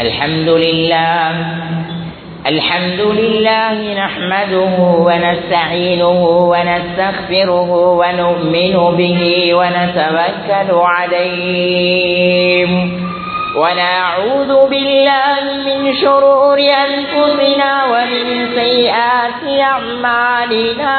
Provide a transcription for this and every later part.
الحمد لله الحمد لله نحمده ونستعينه ونستغفره ونؤمن به ونتوكل عليه ونعوذ بالله من شرور أنفسنا ومن سيئات أعمالنا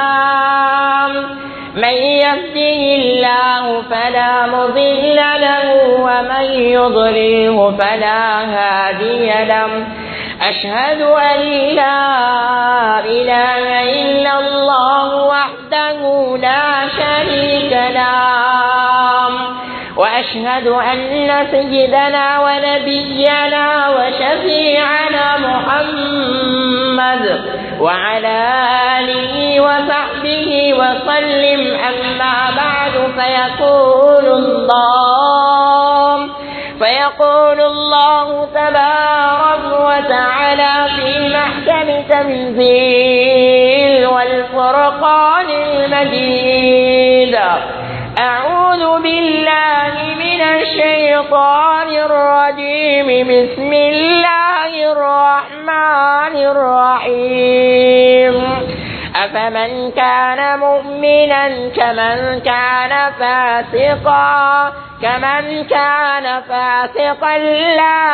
من يهده الله فلا مضل له ومن يضلله فلا هادي له أشهد أن لا إله إلا الله وحده لا شريك له وأشهد أن سيدنا ونبينا وشفيعنا محمد وعلى آله وصحبه وسلم أما بعد فيقول الله فيقول الله تبارك وتعالى في محكم تنزيل والفرقان المجيد أعوذ بالله من الشيطان الرجيم بسم الله الرحمن الرحيم أفمن كان مؤمنا كمن كان فاسقا كمن كان فاسقا لا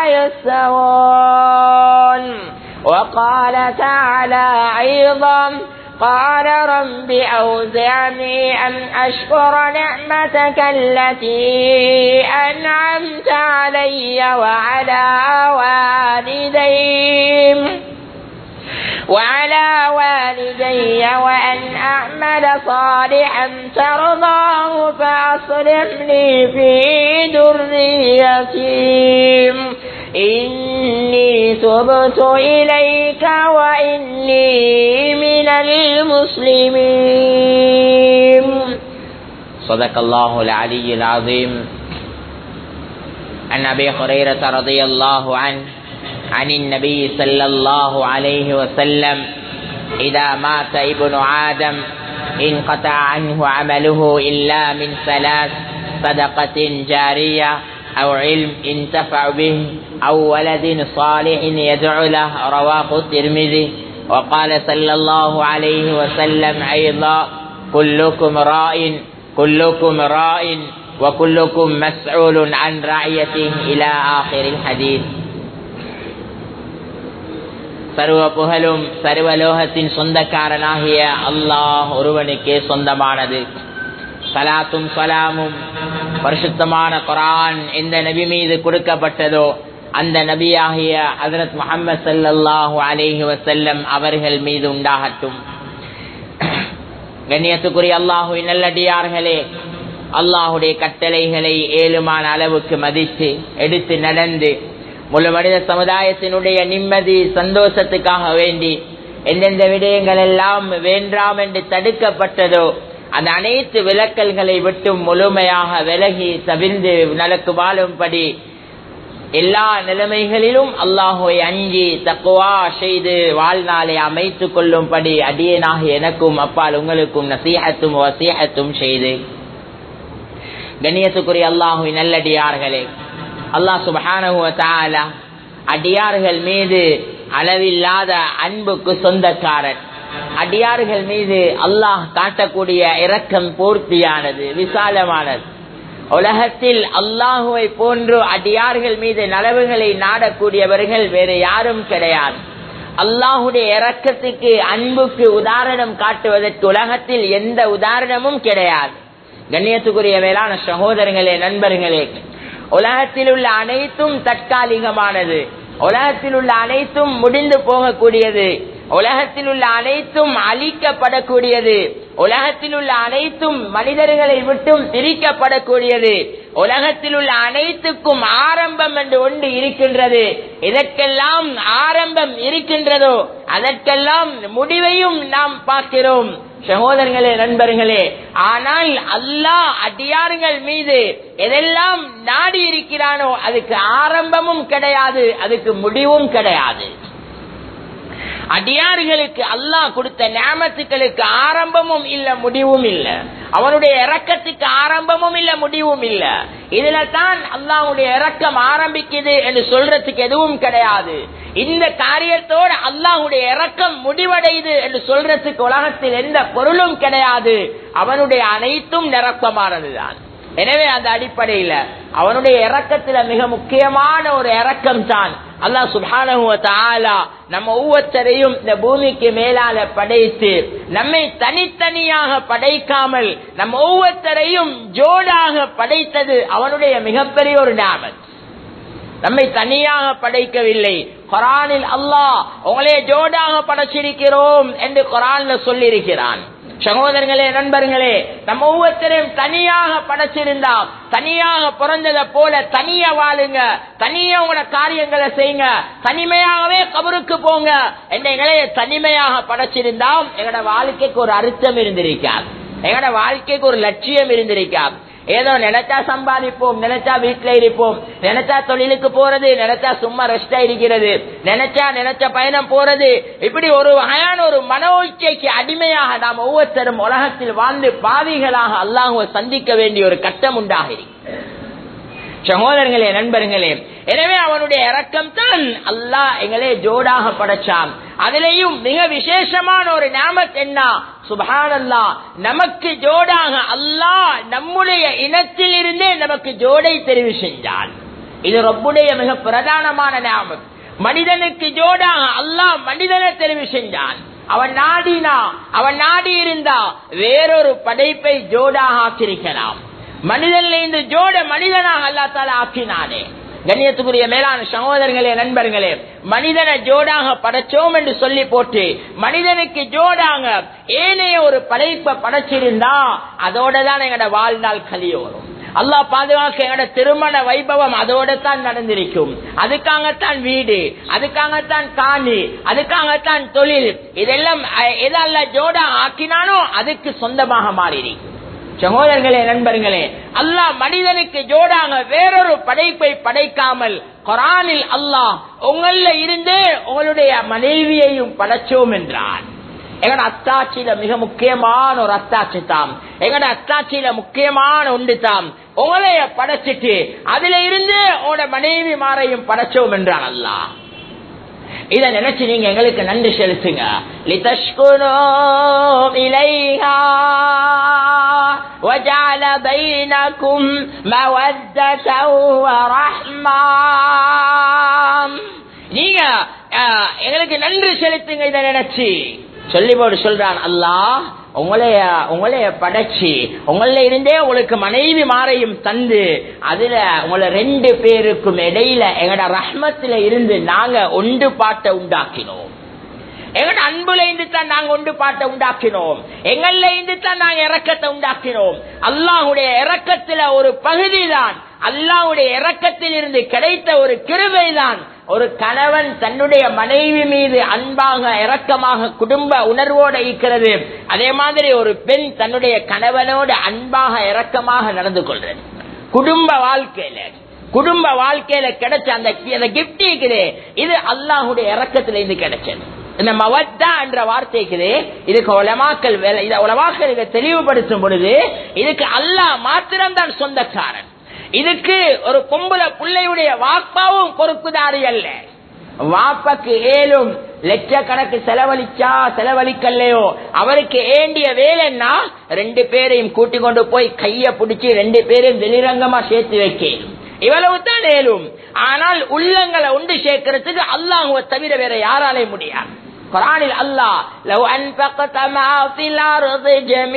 يستوون وقال تعالى أيضا قال رب أوزعني أن أشكر نعمتك التي أنعمت علي وعلى والدي وعلى والدي وأن أعمل صالحا ترضاه فأصلح لي في ذريتي إني تبت إليك وإني من المسلمين صدق الله العلي العظيم عن أبي هريرة رضي الله عنه عن النبي صلى الله عليه وسلم إذا مات ابن آدم انقطع عنه عمله إلا من ثلاث صدقة جارية أو علم انتفع به أو ولد صالح يدعو له رواه الترمذي وقال صلى الله عليه وسلم أيضا كلكم راء كلكم راء وكلكم مسؤول عن رعيته إلى آخر الحديث சர்வ புகழும் சர்வலோகத்தின் சொந்தக்காரனாகிய அல்லாஹ் ஒருவனுக்கே சொந்தமானது சலாத்தும் சலாமும் பரிசுத்தமான குரான் எந்த நபி மீது கொடுக்கப்பட்டதோ அந்த நபியாகிய ஹசரத் முகமது சல்லாஹூ அலேஹி வசல்லம் அவர்கள் மீது உண்டாகட்டும் கண்ணியத்துக்குரிய அல்லாஹுவின் நல்லடியார்களே அல்லாஹுடைய கட்டளைகளை ஏழுமான அளவுக்கு மதித்து எடுத்து நடந்து முழு மனித சமுதாயத்தினுடைய நிம்மதி சந்தோஷத்துக்காக வேண்டி எந்தெந்த விடயங்கள் எல்லாம் வேண்டாம் என்று தடுக்கப்பட்டதோ அந்த அனைத்து விளக்கல்களை விட்டும் முழுமையாக விலகி தவிர்ந்து நடக்கு வாழும்படி எல்லா நிலைமைகளிலும் அல்லாஹுவை அஞ்சி தக்குவா செய்து வாழ்நாளை அமைத்துக் கொள்ளும்படி அடியனாக எனக்கும் அப்பால் உங்களுக்கும் நசீகத்தும் வசீகத்தும் செய்து கண்ணியத்துக்குரிய அல்லாஹுவின் நல்லடியார்களே அல்லாஹ் சுபஹான அடியார்கள் மீது அளவில்லாத அன்புக்கு சொந்தக்காரன் அடியார்கள் மீது அல்லாஹ் காட்டக்கூடிய இரக்கம் பூர்த்தியானது விசாலமானது உலகத்தில் அல்லாஹுவை போன்று அடியார்கள் மீது நலவுகளை நாடக்கூடியவர்கள் வேறு யாரும் கிடையாது அல்லாஹுடைய இரக்கத்துக்கு அன்புக்கு உதாரணம் காட்டுவதற்கு உலகத்தில் எந்த உதாரணமும் கிடையாது கண்ணியத்துக்குரிய மேலான சகோதரர்களே நண்பர்களே உலகத்தில் உள்ள அனைத்தும் தற்காலிகமானது உலகத்தில் உள்ள அனைத்தும் முடிந்து போகக்கூடியது உலகத்தில் உள்ள அனைத்தும் அழிக்கப்படக்கூடியது உலகத்தில் உள்ள அனைத்தும் மனிதர்களை விட்டும் பிரிக்கப்படக்கூடியது உலகத்தில் உள்ள அனைத்துக்கும் ஆரம்பம் என்று ஒன்று இருக்கின்றது இதற்கெல்லாம் ஆரம்பம் இருக்கின்றதோ அதற்கெல்லாம் முடிவையும் நாம் பார்க்கிறோம் சகோதரர்களே நண்பர்களே ஆனால் அல்லாஹ் அடியார்கள் மீது எதெல்லாம் நாடி இருக்கிறானோ அதுக்கு ஆரம்பமும் கிடையாது அதுக்கு முடிவும் கிடையாது அடியார்களுக்கு அல்லாஹ் கொடுத்த ஞாபத்துக்களுக்கு ஆரம்பமும் இல்ல முடிவும் இல்ல அவனுடைய இறக்கத்துக்கு ஆரம்பமும் இல்ல முடிவும் இல்ல இதுல தான் அல்லாஹ்வுடைய இறக்கம் ஆரம்பிக்குது என்று சொல்றதுக்கு எதுவும் கிடையாது இந்த காரியத்தோடு அல்லாஹ்வுடைய இறக்கம் முடிவடையுது என்று சொல்றதுக்கு உலகத்தில் எந்த பொருளும் கிடையாது அவனுடைய அனைத்தும் நிரப்பமானதுதான் எனவே அந்த அடிப்படையில அவனுடைய இறக்கத்துல மிக முக்கியமான ஒரு இறக்கம் தான் அல்லாஹ் சுப்ஹானஹு வ தஆலா நம்ம ஒவ்வொருத்தரையும் இந்த பூமிக்கு மேலால படைத்து நம்மை தனித்தனியாக படைக்காமல் நம்ம ஒவ்வொருத்தரையும் ஜோடாக படைத்தது அவனுடைய மிகப்பெரிய ஒரு ஞாபகம் நம்மை தனியாக படைக்கவில்லை குரானில் அல்லாஹ் உங்களே ஜோடாக படைச்சிருக்கிறோம் என்று குரான்ல சொல்லியிருக்கிறான் சகோதரர்களே நண்பர்களே நம்ம ஒவ்வொருத்தரையும் தனியாக படைச்சிருந்தா தனியாக பிறந்ததை போல தனியா வாழுங்க தனியா உங்களோட காரியங்களை செய்யுங்க தனிமையாகவே கபருக்கு போங்க என்ற எங்களைய தனிமையாக படைச்சிருந்தா எங்களோட வாழ்க்கைக்கு ஒரு அர்த்தம் இருந்திருக்காது எங்களோட வாழ்க்கைக்கு ஒரு லட்சியம் இருந்திருக்காது ஏதோ நினைச்சா சம்பாதிப்போம் நினைச்சா வீட்டுல இருப்போம் நினைச்சா தொழிலுக்கு போறது நினைச்சா சும்மா ரெஸ்டா இருக்கிறது நினைச்சா நினைச்ச பயணம் போறது இப்படி ஒரு வகையான ஒரு மன உச்சைக்கு அடிமையாக நாம் ஒவ்வொருத்தரும் உலகத்தில் வாழ்ந்து பாவிகளாக அல்லாஹுவை சந்திக்க வேண்டிய ஒரு கட்டம் உண்டாகிறி சகோதரர்களே நண்பர்களே எனவே அவனுடைய இறக்கம் தான் அல்லாஹ் எங்களே ஜோடாக படைச்சான் அதிலேயும் மிக விசேஷமான ஒரு நாமத் என்ன சுபஹானல்லா நமக்கு ஜோடாக அல்லாஹ் நம்முடைய இனத்தில் இருந்தே நமக்கு ஜோடை தெரிவு செஞ்சான் இது ரொப்புடைய மிக பிரதானமான நாமம் மனிதனுக்கு ஜோடாக அல்லாஹ் மனிதனை தெரிவு செஞ்சான் அவன் நாடினா அவன் நாடி இருந்தா வேறொரு படைப்பை ஜோடாக ஆக்கியிருக்கலாம் மனிதன்ல இந்த ஜோட மனிதனாக அல்லா தால ஆக்கினானே கண்ணியத்துக்குரிய மேலான சகோதரர்களே நண்பர்களே மனிதனை ஜோடாக படைச்சோம் என்று சொல்லி போட்டு மனிதனுக்கு ஜோடாக ஏனைய ஒரு படைப்பை படைச்சிருந்தா அதோட தான் எங்கட வாழ்நாள் கலிய வரும் அல்லாஹ் பாதுகாக்க எங்கட திருமண வைபவம் அதோட தான் நடந்திருக்கும் அதுக்காகத்தான் வீடு அதுக்காகத்தான் காணி அதுக்காகத்தான் தொழில் இதெல்லாம் அஹ், எதல்ல ஜோடா ஆக்கினானோ அதுக்கு சொந்தமாக மாறிடும் சகோதரர்களே நண்பர்களே அல்லாஹ் மனிதனுக்கு ஜோடாக வேறொரு படைப்பை படைக்காமல் குரானில் அல்லாஹ் உங்கள இருந்து உங்களுடைய மனைவியையும் படைச்சோம் என்றான் எங்கட அத்தாட்சியில மிக முக்கியமான ஒரு அத்தாட்சி தாம் எங்கட அத்தாட்சியில முக்கியமான ஒன்று தாம் உங்களைய படைச்சிட்டு அதுல இருந்து உங்களோட மனைவி மாரையும் படைச்சோம் என்றான் அல்லாஹ் இத நினைச்சு நீங்க எங்களுக்கு நன்றி செலுத்துங்க லிதஷ்குனோ இலைஹா وجعل بينكم مودة ورحمة நீங்க அஹ், எங்களுக்கு நன்றி செலுத்துங்க இதை நினைச்சு சொல்லி போட்டு சொல்றான் அல்லாஹ் உங்களைய உங்களைய படைச்சு உங்கள இருந்தே உங்களுக்கு மனைவி மாறையும் தந்து அதுல உங்களை ரெண்டு பேருக்கும் இடையில எங்கட ரஹ்மத்துல இருந்து நாங்க ஒன்று பாட்டை உண்டாக்கினோம் எங்கட அன்புல இருந்து தான் நாங்க ஒன்று பாட்டை உண்டாக்கினோம் எங்கள்ல இருந்து தான் நாங்க இறக்கத்தை உண்டாக்கினோம் அல்லாஹுடைய இறக்கத்துல ஒரு பகுதி தான் அல்லாஹுடைய இறக்கத்தில் இருந்து கிடைத்த ஒரு கிருபை தான் ஒரு கணவன் தன்னுடைய மனைவி மீது அன்பாக இரக்கமாக குடும்ப உணர்வோடு இருக்கிறது அதே மாதிரி ஒரு பெண் தன்னுடைய கணவனோடு அன்பாக இரக்கமாக நடந்து கொள்றது குடும்ப வாழ்க்கையில குடும்ப வாழ்க்கையில கிடைச்ச அந்த அந்த கிப்ட் இருக்குது இது அல்லாஹுடைய இறக்கத்துல இருந்து கிடைச்சது இந்த மவத்தா என்ற வார்த்தைக்குது இதுக்கு உலமாக்கள் வேலை இத உலமாக்கள் இதை தெளிவுபடுத்தும் பொழுது இதுக்கு அல்லாஹ் மாத்திரம்தான் சொந்தக்காரன் இதுக்கு ஒரு பொம்பளை பிள்ளையுடைய வாப்பாவும் பொறுப்புதாரி அல்ல வாப்பக்கு ஏலும் லட்சக்கணக்கு செலவழிச்சா செலவழிக்கலையோ அவருக்கு ஏண்டிய வேலைன்னா ரெண்டு பேரையும் கூட்டி கொண்டு போய் கைய பிடிச்சி ரெண்டு பேரையும் வெளிரங்கமா சேர்த்து வைக்கணும் இவ்வளவு தான் ஏலும் ஆனால் உள்ளங்களை உண்டு சேர்க்கறதுக்கு அல்லாஹுவை தவிர வேற யாராலே முடியாது குரானில் அல்லாஹ் லவ் அன்பக்த மா ஃபில் அர்தி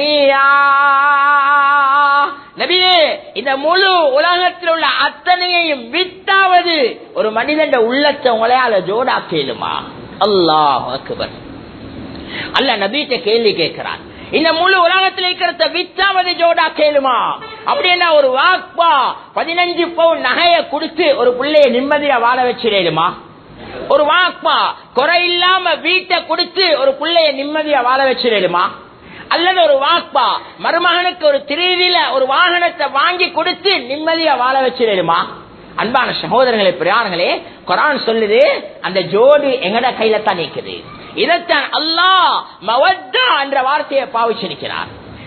ஜமீஆ நபியே இந்த முழு உலகத்தில் உள்ள அத்தனையையும் வித்தாவது ஒரு மனிதன் உள்ளத்தை உங்களையால ஜோடாக்கலுமா அல்லாஹ் அக்பர் அல்ல நபீட்ட கேள்வி கேட்கிறான் இந்த முழு உலகத்தில் இருக்கிறத வித்தாவது ஜோடா கேளுமா அப்படின்னா ஒரு வாக்பா பதினஞ்சு பவுன் நகைய கொடுத்து ஒரு பிள்ளைய நிம்மதியா வாழ வச்சிடலுமா ஒரு வாக்பா குறை இல்லாம வீட்டை கொடுத்து ஒரு பிள்ளைய நிம்மதியா வாழ வச்சிடலுமா அல்லது ஒரு வாக்பா மருமகனுக்கு ஒரு திருவில ஒரு வாகனத்தை வாங்கி கொடுத்து நிம்மதியா வாழ வச்சிடலுமா அன்பான சகோதரர்களே பிரியார்களே குரான் சொல்லுது அந்த ஜோடி எங்கட கையில தான் நிக்குது இதைத்தான் அல்லாஹ் மவத்தா என்ற வார்த்தையை பாவிச்சிருக்கிறார்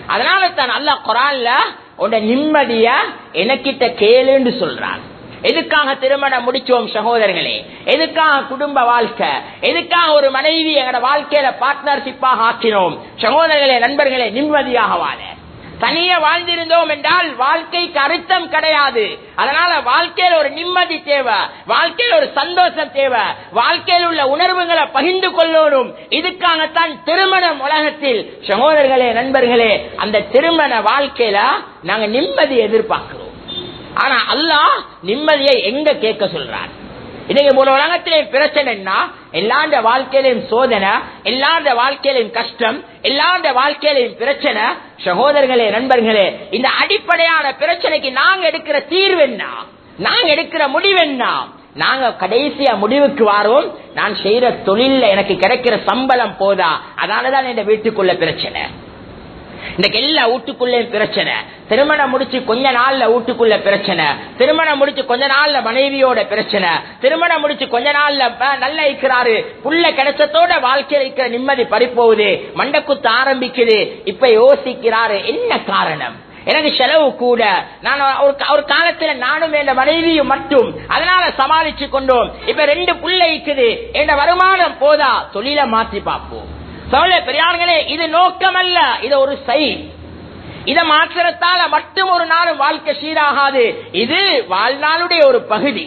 அதனால தான் அல்லாஹ் குரான்ல உன்னை நிம்மதிய எனக்கிட்ட கேளுன்னு சொல்றான் எதுக்காக திருமணம் முடிச்சோம் சகோதரர்களே எதுக்காக குடும்ப வாழ்க்கை எதுக்காக ஒரு மனைவி எங்களோட வாழ்க்கையில பார்ட்னர்ஷிப்பாக ஆக்கினோம் சகோதரர்களே நண்பர்களே நிம்மதியாக வாழ தனியே வாழ்ந்திருந்தோம் என்றால் வாழ்க்கைக்கு அர்த்தம் கிடையாது அதனால வாழ்க்கையில ஒரு நிம்மதி தேவை வாழ்க்கையில ஒரு சந்தோஷம் தேவை வாழ்க்கையில் உள்ள உணர்வுகளை பகிர்ந்து கொள்ளணும் இதுக்காகத்தான் திருமணம் உலகத்தில் சகோதரர்களே நண்பர்களே அந்த திருமண வாழ்க்கையில நாங்க நிம்மதி எதிர்பார்க்கிறோம் ஆனா அல்லாஹ் நிம்மதியை எங்க கேட்க சொல்றார் இன்னைக்கு ஒரு உலகத்திலே பிரச்சனைன்னா எல்லாண்ட வாழ்க்கையிலையும் சோதனை எல்லாண்ட வாழ்க்கையிலையும் கஷ்டம் எல்லாண்ட வாழ்க்கையிலையும் பிரச்சனை சகோதரர்களே நண்பர்களே இந்த அடிப்படையான பிரச்சனைக்கு நாங்க எடுக்கிற தீர்வு என்ன நாங்க எடுக்கிற முடிவு என்ன நாங்க கடைசியா முடிவுக்கு வாரோம் நான் செய்யற தொழில்ல எனக்கு கிடைக்கிற சம்பளம் போதா அதனாலதான் இந்த வீட்டுக்குள்ள பிரச்சனை இன்னைக்கு எல்லா வீட்டுக்குள்ளே பிரச்சனை திருமணம் முடிச்சு கொஞ்ச நாள்ல வீட்டுக்குள்ள பிரச்சனை திருமணம் முடிச்சு கொஞ்ச நாள்ல மனைவியோட பிரச்சனை திருமணம் முடிச்சு கொஞ்ச நாள்ல அஹ், நல்லா இருக்கிறாரு புள்ள கிடைச்சத்தோட வாழ்க்கையில் இருக்கிற நிம்மதி பறிப்போகுது மண்டக்குத்து ஆரம்பிக்குது இப்ப யோசிக்கிறாரு என்ன காரணம் எனக்கு செலவு கூட நான் ஒரு ஒரு காலத்துல நானும் என் மனைவியும் மட்டும் அதனால சமாளிச்சு கொண்டோம் இப்ப ரெண்டு புள்ள இருக்குது என் வருமானம் போதா தொழில மாற்றி பார்ப்போம் சோழ பெரியார்களே இது நோக்கம் அல்ல இது ஒரு சை இத மாத்திரத்தால மட்டும் ஒரு நாளும் வாழ்க்கை சீராகாது இது வாழ்நாளுடைய ஒரு பகுதி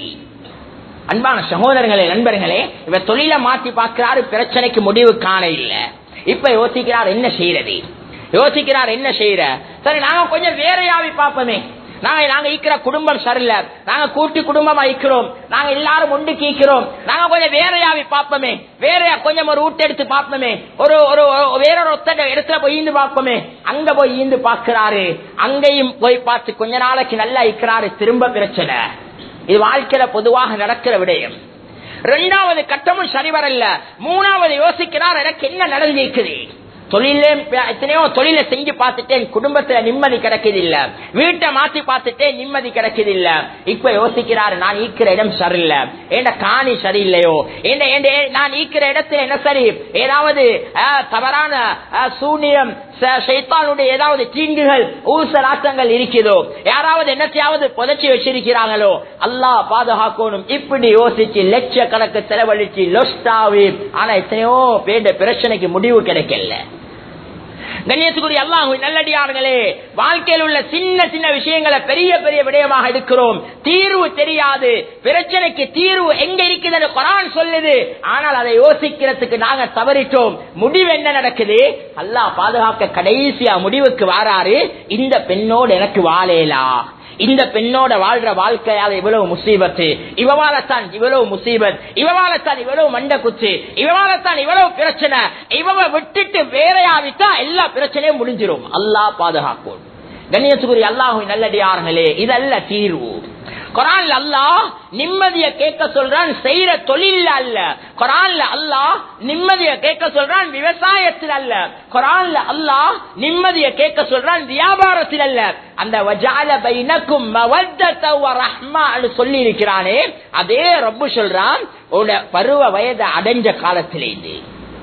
அன்பான சகோதரர்களே நண்பர்களே இவர் தொழில மாத்தி பார்க்கிறாரு பிரச்சனைக்கு முடிவு காண இல்ல இப்ப யோசிக்கிறார் என்ன செய்யறது யோசிக்கிறார் என்ன செய்யற சரி நாங்க கொஞ்சம் வேறையாவி பார்ப்போமே நாங்க நாங்க ஈக்கிற குடும்பம் சரியில்லை நாங்க கூட்டி குடும்பமா ஈக்கிறோம் நாங்க எல்லாரும் ஒன்று கீக்கிறோம் நாங்க கொஞ்சம் வேறையாவி பார்ப்போமே வேறையா கொஞ்சம் ஒரு ஊட்ட எடுத்து பார்ப்போமே ஒரு ஒரு ஒரு- வேறொரு ஒத்த இடத்துல போய் ஈந்து பார்ப்போமே அங்க போய் ஈந்து பார்க்கிறாரு அங்கேயும் போய் பார்த்து கொஞ்ச நாளைக்கு நல்லா ஈக்கிறாரு திரும்ப பிரச்சனை இது வாழ்க்கையில பொதுவாக நடக்கிற விடயம் ரெண்டாவது கட்டமும் சரி வரல மூணாவது யோசிக்கிறார் எனக்கு என்ன நடந்திருக்குது தொழிலே எத்தனையோ தொழில செஞ்சு பார்த்துட்டேன் குடும்பத்துல நிம்மதி கிடைக்குது இல்ல வீட்டை மாத்தி பார்த்துட்டேன் நிம்மதி கிடைக்குது இல்ல இப்ப யோசிக்கிறாரு நான் ஈக்கிற இடம் சரியில்லை ஏண்ட காணி சரியில்லையோ ஏண்ட ஏண்ட நான் ஈக்கிற இடத்துல என்ன சரி ஏதாவது ஆஹ், தவறான ஆஹ், சூனியம் ச- ஷைத்தானுடைய ஏதாவது தீங்குகள் ஊசலாட்டங்கள் இருக்குதோ யாராவது என்னத்தையாவது புதைச்சி வச்சிருக்கிறாங்களோ அல்லாஹ் பாதுகாக்கணும் இப்படி யோசிச்சு லட்சக்கணக்கு செலவழிச்சு லொஸ்டாவி ஆனா எத்தனையோ பேருடைய பிரச்சனைக்கு முடிவு கிடைக்கல கண்ணியத்துக்குரிய அல்லாஹ் நல்லடியார்களே வாழ்க்கையில் உள்ள சின்ன சின்ன விஷயங்களை பெரிய பெரிய விடயமாக எடுக்கிறோம் தீர்வு தெரியாது பிரச்சனைக்கு தீர்வு எங்க இருக்குது குரான் சொல்லுது ஆனால் அதை யோசிக்கிறதுக்கு நாங்க தவறிட்டோம் முடிவு என்ன நடக்குது அல்லாஹ் பாதுகாக்க கடைசியா முடிவுக்கு வாராரு இந்த பெண்ணோடு எனக்கு வாழேலா இந்த பெண்ணோட வாழ்ற வாழ்க்கையால இவ்வளவு முசீபத்து இவவாலத்தான் இவ்வளவு முசீபத் இவவாலத்தான் இவ்வளவு மண்ட குத்து இவவாலத்தான் இவ்வளவு பிரச்சனை இவவ விட்டுட்டு வேறையாவிட்டா எல்லா பிரச்சனையும் முடிஞ்சிரும் அல்லாஹ் பாதுகாக்கும் கண்ணியத்துக்குரிய அல்லாஹுவின் நல்லடியார்களே இதல்ல தீர்வு குரான்ல அல்லாஹ் நிம்மதிய கேட்க சொல்றான் செய்யற தொழில் அல்ல குரான்ல அல்லாஹ் நிம்மதிய கேட்க சொல்றான் விவசாயத்தில் அல்ல குரான்ல அல்லாஹ் நிம்மதிய கேட்க சொல்றான் வியாபாரத்தில் அல்ல அந்த வஜால பைனக்கும் மவத்தத வ ரஹ்மான்னு சொல்லி இருக்கிறானே அதே ரப்பு சொல்றான் உன்னுடைய பருவ வயதை அடைஞ்ச காலத்திலேருந்து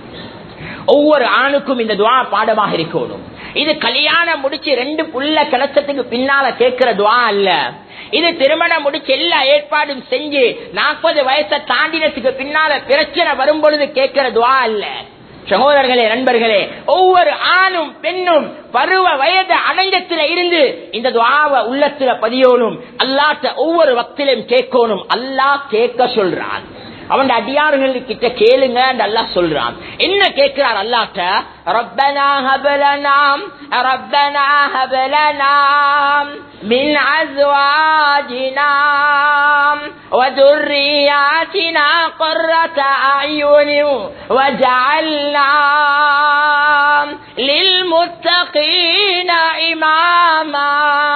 ஒவ்வொரு ஆணுக்கும் இந்த துவா பாடமாக இருக்கணும் இது கல்யாணம் முடிச்சு ரெண்டு புள்ள கிடைச்சதுக்கு பின்னால கேட்கிற துவா அல்ல இது திருமணம் முடிச்சு எல்லா ஏற்பாடும் செஞ்சு நாற்பது வயசை தாண்டினத்துக்கு பின்னால பிரச்சனை வரும் பொழுது கேட்கிற துவா அல்ல சகோதரர்களே நண்பர்களே ஒவ்வொரு ஆணும் பெண்ணும் பருவ வயது அடைஞ்சத்துல இருந்து இந்த துவாவ உள்ளத்துல பதியோனும் அல்லாட்ட ஒவ்வொரு வக்திலும் கேட்கணும் அல்லாஹ் கேட்க சொல்றான் அவன் அடியார்கள் கிட்ட கேளுங்க அல்லாஹ் சொல்றான் என்ன கேட்கிறார் அல்லாட்ட ரப்பனா ஹபலனாம் ரப்பனா ஹபலனாம் மின் அஸ்வாஜினாம் وذرياتنا قرة أعين وجعلنا للمتقين إماما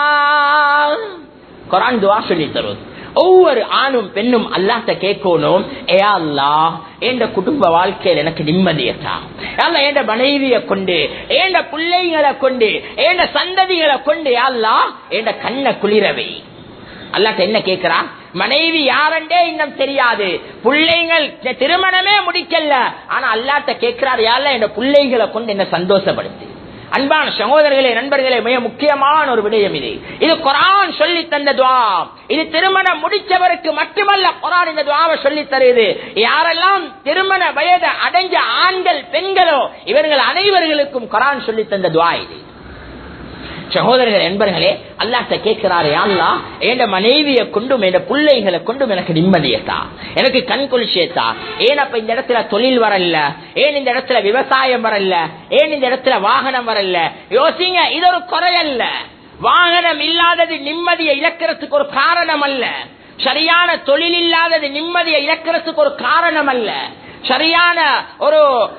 குரான் துவா சொல்லி தரும் ஒவ்வொரு ஆணும் பெண்ணும் அல்லாட்ட கேட்கணும் ஏ அல்லா என் குடும்ப வாழ்க்கையில் எனக்கு நிம்மதியத்தா அல்ல என் மனைவியை கொண்டு என் பிள்ளைங்களை கொண்டு என் சந்ததிகளை கொண்டு அல்லா என் கண்ணை குளிரவை அல்லாட்ட என்ன கேட்கிறா மனைவி யாரண்டே இன்னும் தெரியாது பிள்ளைங்கள் திருமணமே முடிக்கல ஆனா அல்லாட்ட கேட்கிறார் யார என் பிள்ளைகளை கொண்டு என்ன சந்தோஷப்படுத்து அன்பான சகோதரர்களே நண்பர்களே மிக முக்கியமான ஒரு விடயம் இது இது குரான் சொல்லி தந்த துவா இது திருமணம் முடிச்சவருக்கு மட்டுமல்ல குரான் இந்த துவாவை சொல்லி தருது யாரெல்லாம் திருமண வயது அடைஞ்ச ஆண்கள் பெண்களோ இவர்கள் அனைவர்களுக்கும் குரான் சொல்லி தந்த துவா இது சகோதரர்கள் என்பர்களே அல்லாட்ட கேட்கிறாரு அல்லா என் மனைவியை கொண்டும் என் பிள்ளைகளை கொண்டும் எனக்கு நிம்மதியத்தா எனக்கு கண் குளிச்சியத்தா ஏன் அப்ப இந்த இடத்துல தொழில் வரல ஏன் இந்த இடத்துல விவசாயம் வரல ஏன் இந்த இடத்துல வாகனம் வரல யோசிங்க இது ஒரு குறையல்ல வாகனம் இல்லாதது நிம்மதியை இழக்கிறதுக்கு ஒரு காரணம் அல்ல சரியான தொழில் இல்லாதது நிம்மதியை இழக்கிறதுக்கு ஒரு காரணம் அல்ல சரியான ஒரு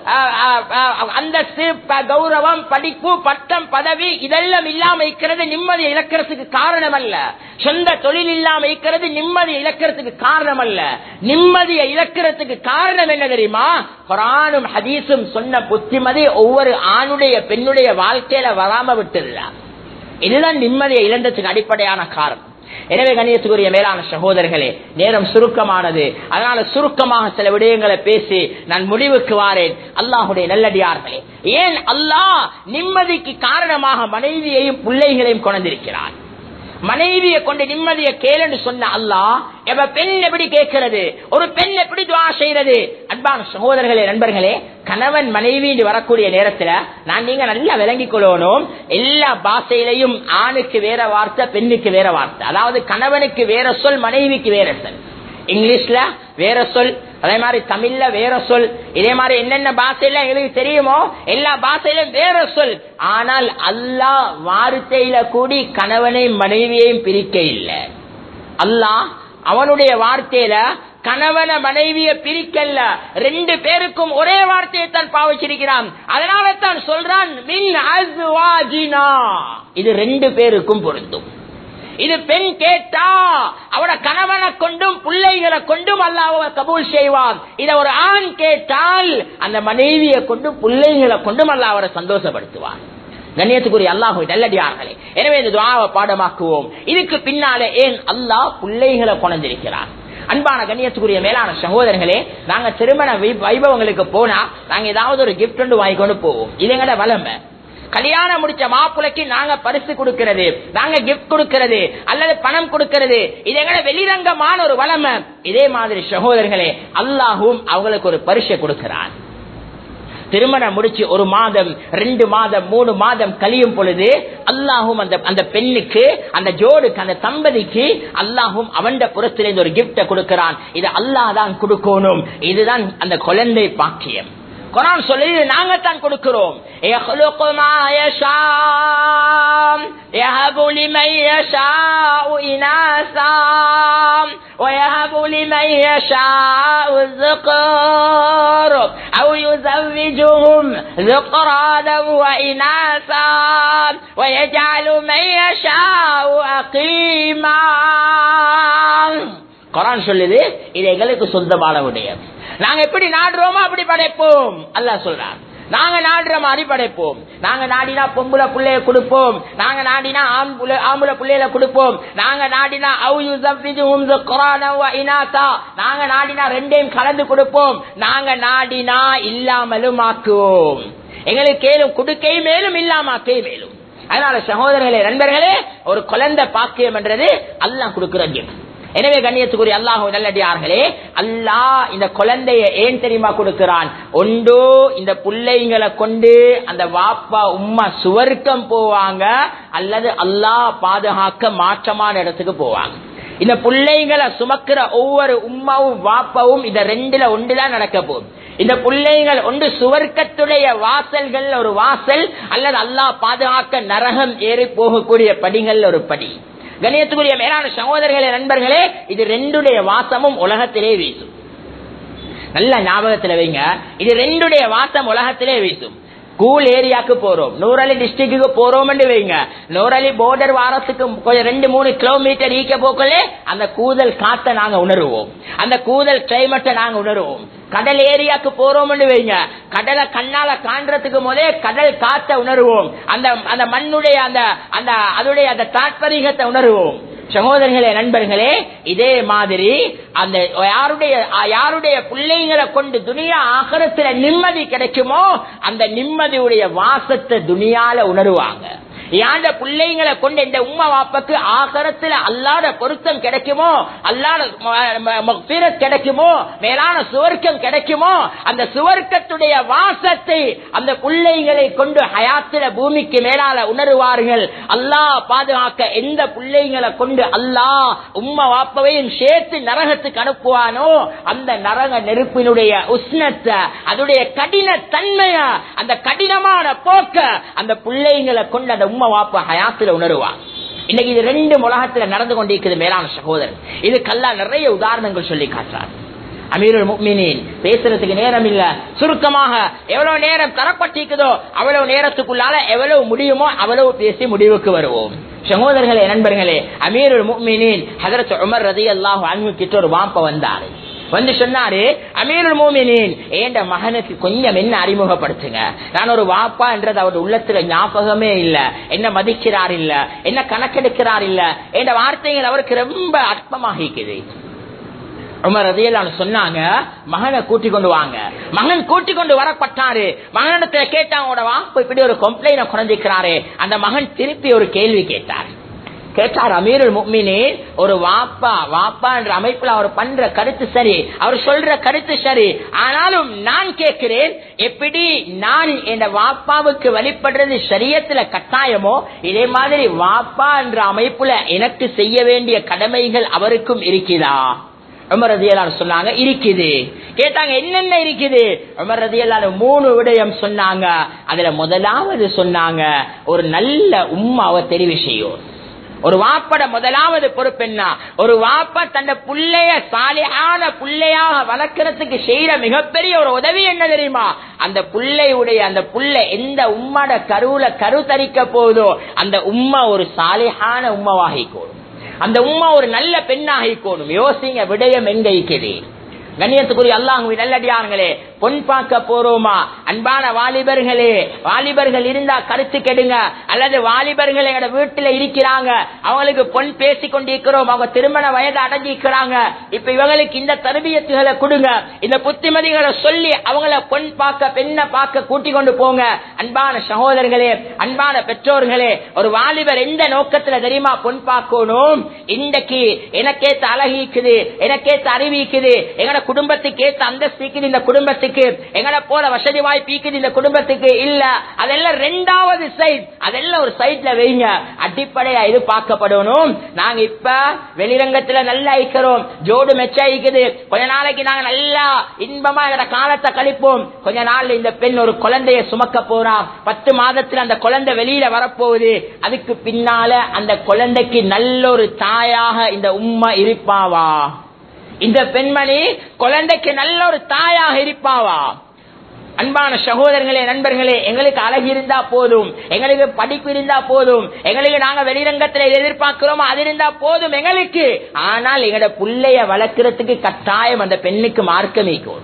அந்தஸ்து கௌரவம் படிப்பு பட்டம் பதவி இதெல்லாம் இல்லாம இருக்கிறது நிம்மதியை இழக்கிறதுக்கு காரணம் அல்ல சொந்த தொழில் இல்லாம இருக்கிறது நிம்மதியை இழக்கிறதுக்கு காரணம் அல்ல நிம்மதியை இழக்கிறதுக்கு காரணம் என்ன தெரியுமா குரானும் ஹதீஸும் சொன்ன புத்திமதி ஒவ்வொரு ஆணுடைய பெண்ணுடைய வாழ்க்கையில வராம விட்டுல இதுதான் நிம்மதியை இழந்ததுக்கு அடிப்படையான காரணம் எனவே கணியத்துக்குரிய மேலான சகோதரர்களே நேரம் சுருக்கமானது அதனால சுருக்கமாக சில விடயங்களை பேசி நான் முடிவுக்கு வாரேன் அல்லாஹுடைய நல்லடியார்களே ஏன் அல்லாஹ் நிம்மதிக்கு காரணமாக மனைவியையும் பிள்ளைகளையும் கொண்டிருக்கிறார் மனைவியை கொண்டு நிம்மதியை கேளுன்னு சொன்ன அல்லாஹ் எவ பெண் எப்படி கேட்கிறது ஒரு பெண் எப்படி துவா செய்யறது அன்பான சகோதரர்களே நண்பர்களே கணவன் மனைவி வரக்கூடிய நேரத்துல நான் நீங்க நல்லா விளங்கிக் கொள்ளணும் எல்லா பாஷையிலையும் ஆணுக்கு வேற வார்த்தை பெண்ணுக்கு வேற வார்த்தை அதாவது கணவனுக்கு வேற சொல் மனைவிக்கு வேற சொல் இங்கிலீஷ்ல வேற சொல் அதே மாதிரி தமிழ்ல வேற சொல் இதே மாதிரி என்னென்ன பாஷையில எங்களுக்கு தெரியுமோ எல்லா பாஷையிலும் வேற சொல் ஆனால் அல்லாஹ் வார்த்தையில கூடி கணவனையும் மனைவியையும் பிரிக்க இல்லை அல்லாஹ் அவனுடைய வார்த்தையில கணவன மனைவிய பிரிக்கல்ல ரெண்டு பேருக்கும் ஒரே வார்த்தையை தான் பாவிச்சிருக்கிறான் அதனால தான் சொல்றான் மின் அஸ்வாஜினா இது ரெண்டு பேருக்கும் பொருந்தும் இது பெண் கேட்டா அவட கணவனை கொண்டும் பிள்ளைகளை கொண்டும் அல்லாஹ் கபூல் செய்வான் இத ஒரு ஆண் கேட்டால் அந்த மனைவியை கொண்டும் பிள்ளைகளை கொண்டும் அல்லாஹ் அவரை சந்தோஷப்படுத்துவான் கண்ணியத்துக்குரிய அல்லாஹு நல்லடியார்களே எனவே இந்த துவாவை பாடமாக்குவோம் இதுக்கு பின்னாலே ஏன் அல்லாஹ் பிள்ளைகளை கொண்டிருக்கிறான் அன்பான கண்ணியத்துக்குரிய மேலான சகோதரர்களே நாங்க திருமண வைபவங்களுக்கு போனா நாங்க ஏதாவது ஒரு கிஃப்ட் ஒன்று வாங்கி கொண்டு போவோம் இதுங்கட வளமை கல்யாணம் முடிச்ச மாப்பிளைக்கு நாங்க பரிசு கொடுக்கிறது நாங்க கிஃப்ட் கொடுக்கிறது அல்லது பணம் கொடுக்கிறது இது எங்கட வெளிரங்கமான ஒரு வளமை இதே மாதிரி சகோதரர்களே அல்லாஹும் அவங்களுக்கு ஒரு பரிசை கொடுக்கிறான் திருமணம் முடிச்சு ஒரு மாதம் ரெண்டு மாதம் மூணு மாதம் கழியும் பொழுது அல்லாஹும் அந்த அந்த பெண்ணுக்கு அந்த ஜோடுக்கு அந்த தம்பதிக்கு அல்லாஹும் அவன் புறத்திலிருந்து ஒரு கிஃப்ட கொடுக்கிறான் இது அல்லாஹ் தான் கொடுக்கணும் இதுதான் அந்த குழந்தை பாக்கியம் குரான் சொல்லி நாங்க தான் கொடுக்கிறோம் يهب لمن يشاء إناثا ويهب لمن يشاء الذكر أو يزوجهم ذكرانا وإناثا ويجعل من يشاء أقيما குரான் சொல்லுது இது எங்களுக்கு சொந்தமான விடயம் நாங்க எப்படி நாடுறோமோ அப்படி படைப்போம் அல்லா சொல்றான் நாங்க நாடுற மாதிரி படைப்போம் நாங்க நாடினா பொம்புல பிள்ளைய கொடுப்போம் நாங்க நாடினா ஆம்புல பிள்ளையில கொடுப்போம் நாங்க நாடினா நாங்க நாடினா ரெண்டையும் கலந்து கொடுப்போம் நாங்க நாடினா இல்லாமலும் ஆக்குவோம் எங்களுக்கு கேளும் கொடுக்கை மேலும் இல்லாமக்கை மேலும் அதனால சகோதரர்களே நண்பர்களே ஒரு குழந்தை பாக்கியம் என்றது அல்லாஹ் கொடுக்கிற கிஃப்ட் எனவே கண்ணியத்துக்குரிய அல்லாஹு நல்லடியார்களே அல்லாஹ் இந்த குழந்தைய ஏன் தெரியுமா கொடுக்கிறான் ஒன்றோ இந்த பிள்ளைங்களை கொண்டு அந்த வாப்பா உம்மா சுவர்க்கம் போவாங்க அல்லது அல்லாஹ் பாதுகாக்க மாற்றமான இடத்துக்கு போவாங்க இந்த பிள்ளைங்களை சுமக்கிற ஒவ்வொரு உம்மாவும் வாப்பாவும் இந்த ரெண்டுல ஒன்றுதான் நடக்க போகுது இந்த பிள்ளைகள் ஒன்று சுவர்க்கத்துடைய வாசல்கள் ஒரு வாசல் அல்லது அல்லாஹ் பாதுகாக்க நரகம் ஏறி போகக்கூடிய படிகள் ஒரு படி கணியத்துக்குரிய மேலான சகோதரர்களே நண்பர்களே இது ரெண்டுடைய வாசமும் உலகத்திலே வீசும் நல்ல ஞாபகத்துல வைங்க இது ரெண்டுடைய வாசம் உலகத்திலே வீசும் கூல் ஏரியாக்கு போறோம் நூறலி டிஸ்ட்ரிக்டுக்கு போறோம் வைங்க நூறலி போர்டர் வாரத்துக்கு கொஞ்சம் ரெண்டு மூணு கிலோமீட்டர் ஈக்க போக்கலே அந்த கூதல் காத்த நாங்க உணருவோம் அந்த கூதல் கிளைமேட்டை நாங்க உணருவோம் கடல் ஏரியாக்கு போறோம் வைங்க கடலை கண்ணால காண்றதுக்கு போதே கடல் காத்த உணருவோம் அந்த அந்த மண்ணுடைய அந்த அந்த அதோடைய அந்த தாற்பரிகத்தை உணருவோம் சகோதரர்களே நண்பர்களே இதே மாதிரி அந்த யாருடைய யாருடைய பிள்ளைங்களை கொண்டு துனியா ஆகரத்துல நிம்மதி கிடைக்குமோ அந்த நிம்மதியுடைய வாசத்தை துனியால உணருவாங்க யாண்ட பிள்ளைங்களை கொண்டு இந்த உம்மா வாப்பக்கு ஆகரத்துல அல்லாத பொருத்தம் கிடைக்குமோ அல்லாத மக்பிரத் கிடைக்குமோ மேலான சுவர்க்கம் கிடைக்குமோ அந்த சுவர்க்கத்துடைய வாசத்தை அந்த பிள்ளைகளை கொண்டு ஹயாத்துல பூமிக்கு மேலால உணருவார்கள் அல்லாஹ் பாதுகாக்க எந்த பிள்ளைங்களை கொண்டு அல்லாஹ் உம்மா வாப்பவையும் சேர்த்து நரகத்துக்கு அனுப்புவானோ அந்த நரக நெருப்பினுடைய உஷ்ணத்தை அதனுடைய கடின தன்மைய அந்த கடினமான போக்க அந்த பிள்ளைங்களை கொண்டு அந்த உம்மா வாப்ப ஹயாத்துல உணருவான் இன்னைக்கு இது ரெண்டு உலகத்துல நடந்து கொண்டிருக்கிறது மேலான சகோதரன் இதுக்கெல்லா நிறைய உதாரணங்கள் சொல்லி காட்டுறார் அமீருல் முக்மினின் பேசுறதுக்கு நேரம் இல்ல சுருக்கமாக எவ்வளவு நேரம் தரப்பட்டிருக்குதோ அவ்வளவு நேரத்துக்குள்ளால எவ்வளவு முடியுமோ அவ்வளவு பேசி முடிவுக்கு வருவோம் சகோதரர்களே நண்பர்களே அமீருல் முக்மினின் ஹதரத் உமர் ரதி அல்லாஹ் அன்பு கிட்ட ஒரு வாப்ப வந்தாரு வந்து சொன்னாரு அமீருல் மோமினின் ஏண்ட மகனுக்கு கொஞ்சம் என்ன அறிமுகப்படுத்துங்க நான் ஒரு வாப்பா என்றது அவர் உள்ளத்துல ஞாபகமே இல்ல என்ன மதிக்கிறார் இல்ல என்ன கணக்கெடுக்கிறார் இல்ல என்ற வார்த்தைகள் அவருக்கு ரொம்ப அற்பமாக இருக்குது உமர் ரதியல்லான்னு சொன்னாங்க மகனை கூட்டி கொண்டு வாங்க மகன் கூட்டி கொண்டு வரப்பட்டாரு மகனிடத்துல கேட்டாங்க உங்களோட வாப்பு இப்படி ஒரு கம்ப்ளைண்ட் குறைஞ்சிக்கிறாரு அந்த மகன் திருப்பி ஒரு கேள்வி கேட்டார் கேட்டார் அமீருல் முக்மினே ஒரு வாப்பா வாப்பா என்ற அமைப்புல அவர் பண்ற கருத்து சரி அவர் சொல்ற கருத்து சரி ஆனாலும் நான் கேட்கிறேன் எப்படி நான் என் வாப்பாவுக்கு வழிபடுறது சரியத்துல கட்டாயமோ இதே மாதிரி வாப்பா என்ற அமைப்புல எனக்கு செய்ய வேண்டிய கடமைகள் அவருக்கும் இருக்குதா உமர் ரதியலான் சொன்னாங்க இருக்குது கேட்டாங்க என்னென்ன இருக்குது உமர் ரதியலான் மூணு விடயம் சொன்னாங்க அதுல முதலாவது சொன்னாங்க ஒரு நல்ல உம்மாவை தெரிவு செய்யும் ஒரு வாப்பட முதலாவது பொறுப்பு என்ன ஒரு வாப்பா தந்த புள்ளைய சாலியான புள்ளையாக வளர்க்கறதுக்கு செய்யற மிகப்பெரிய ஒரு உதவி என்ன தெரியுமா அந்த புள்ளையுடைய அந்த புள்ள எந்த உம்மட கருவுல கரு தரிக்க போதோ அந்த உம்மா ஒரு சாலியான உம்மவாகிக்கோடும் அந்த உம்மா ஒரு நல்ல பெண்ணாகிக்கோடும் யோசிங்க விடயம் எங்க இருக்குது கண்ணியத்துக்குரிய அல்லாஹுவின் நல்லடியார்களே பொன் பார்க்க போறோமா அன்பான வாலிபர்களே வாலிபர்கள் இருந்தா கருத்து கெடுங்க அல்லது வாலிபர்கள் எங்க வீட்டுல இருக்கிறாங்க அவங்களுக்கு பொன் பேசி கொண்டிருக்கிறோம் அவங்க திருமண வயது அடைஞ்சிருக்கிறாங்க இப்ப இவங்களுக்கு இந்த தருபியத்துகளை கொடுங்க இந்த புத்திமதிகளை சொல்லி அவங்கள பொன் பார்க்க பெண்ணை பார்க்க கூட்டி கொண்டு போங்க அன்பான சகோதரர்களே அன்பான பெற்றோர்களே ஒரு வாலிபர் எந்த நோக்கத்துல தெரியுமா பொன் பார்க்கணும் இன்றைக்கு எனக்கேத்த அழகிக்குது எனக்கேத்த அறிவிக்குது எங்கட குடும்பத்துக்கு ஏத்த அந்தஸ்திக்குது இந்த குடும்பத்துக்கு எங்கட போல வசதி வாய்ப்பிக்குது இந்த குடும்பத்துக்கு இல்ல அதெல்லாம் ரெண்டாவது சைட் அதெல்லாம் ஒரு சைட்ல வைங்க அடிப்படையா இது பார்க்கப்படணும் நாங்க இப்ப வெளிரங்கத்துல நல்லா இருக்கிறோம் ஜோடு மெச்சாயிக்குது கொஞ்ச நாளைக்கு நாங்க நல்லா இன்பமா எங்கட காலத்தை கழிப்போம் கொஞ்ச நாள் இந்த பெண் ஒரு குழந்தைய சுமக்க போறா பத்து மாதத்துல அந்த குழந்தை வெளியில வரப்போகுது அதுக்கு பின்னால அந்த குழந்தைக்கு நல்ல ஒரு தாயாக இந்த உம்மா இருப்பாவா இந்த பெண்மணி குழந்தைக்கு நல்ல ஒரு தாயாக இருப்பாவா அன்பான சகோதரர்களே நண்பர்களே எங்களுக்கு அழகு இருந்தா போதும் எங்களுக்கு படிப்பு இருந்தா போதும் எங்களுக்கு நாங்க வெளிரங்கத்துல எதிர்பார்க்கிறோமோ அது இருந்தா போதும் எங்களுக்கு ஆனால் எங்களோட புள்ளைய வளர்க்கறதுக்கு கட்டாயம் அந்த பெண்ணுக்கு மார்க்கமிக்கும்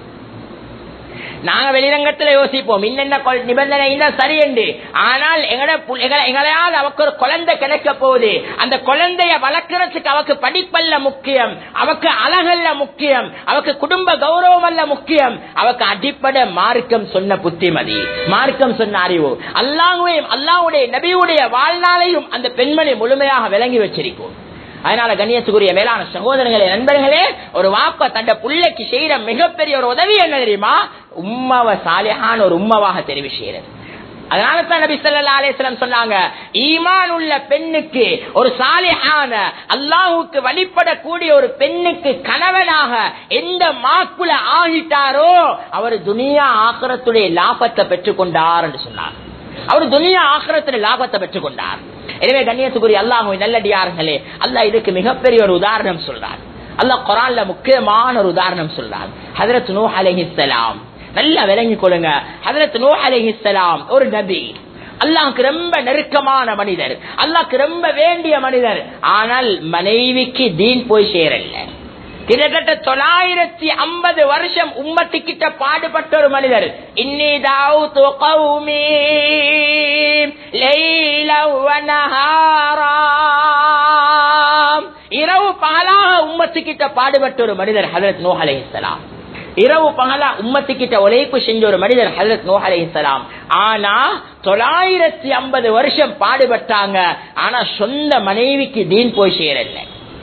நாங்க வெளிரங்கத்துல யோசிப்போம் இன்னென்ன கொள்- நிபந்தனை தான் சரி என்று ஆனால் எங்கட பு- எங்க- எங்களையாவது அவக்கு ஒரு குழந்தை கிடைக்க போகுது அந்த குழந்தைய வளர்க்கறதுக்கு அவக்கு படிப்பல்ல முக்கியம் அவக்கு அழகல்ல முக்கியம் அவக்கு குடும்ப கௌரவம் அல்ல முக்கியம் அவக்கு அடிப்படை மார்க்கம் சொன்ன புத்திமதி மார்க்கம் சொன்ன அறிவு அல்லாஹ்வையும் அல்லாஹ்வுடைய நபியுடைய வாழ்நாளையும் அந்த பெண்மணி முழுமையாக விளங்கி வச்சிருக்கும் அதனால கண்ணியத்துக்குரிய மேலான சகோதரர்களே நண்பர்களே ஒரு வாப்ப தண்ட புள்ளைக்கு செய்யற மிகப்பெரிய ஒரு உதவி என்ன தெரியுமா உம்மாவை சாலியான ஒரு உம்மாவாக தெரிவு செய்யறது அதனால தான் நபி ஸல்லல்லாஹு அலைஹி வஸல்லம் சொன்னாங்க ஈமான் உள்ள பெண்ணுக்கு ஒரு சாலிஹான அல்லாஹ்வுக்கு வழிபடக்கூடிய ஒரு பெண்ணுக்கு கணவனாக எந்த மாக்குல ஆகிட்டாரோ அவர் துனியா ஆக்கிரத்துடைய லாபத்தை பெற்றுக்கொண்டார் என்று சொன்னார் அவர் துனியா ஆக்கிரத்துல லாபத்தை பெற்றுக் கொண்டார் எனவே கண்ணியத்துக்குரிய அல்லாஹுவின் நல்லடியார்களே அல்லாஹ் இதுக்கு மிகப்பெரிய ஒரு உதாரணம் சொல்றார் அல்லாஹ் குரான்ல முக்கியமான ஒரு உதாரணம் சொல்றார் ஹதரத் நூ அலைஹிஸ்ஸலாம் நல்லா விளங்கிக் கொள்ளுங்க ஹதரத் நூ அலைஹிஸ்ஸலாம் ஒரு நபி அல்லாஹ்க்கு ரொம்ப நெருக்கமான மனிதர் அல்லாஹ்க்கு ரொம்ப வேண்டிய மனிதர் ஆனால் மனைவிக்கு தீன் போய் சேரல கிட்டத்தட்ட தொள்ளாயிரத்தி ஐம்பது வருஷம் உம்மத்துக்கிட்ட பாடுபட்ட ஒரு மனிதர் இன்னி தாவுத்து கௌமி லைலா வ நஹாரா உம்மத்துக்கிட்ட பாடுபட்ட ஒரு மனிதர் ஹதரத் நூஹ் அலைஹிஸ்ஸலாம் இரவு பகலா உம்மத்துக்கிட்ட உழைப்பு செஞ்ச ஒரு மனிதர் ஹதரத் நூஹ் அலைஹிஸ்ஸலாம் ஆனா தொள்ளாயிரத்தி ஐம்பது வருஷம் பாடுபட்டாங்க ஆனா சொந்த மனைவிக்கு தீன் போய் சேரல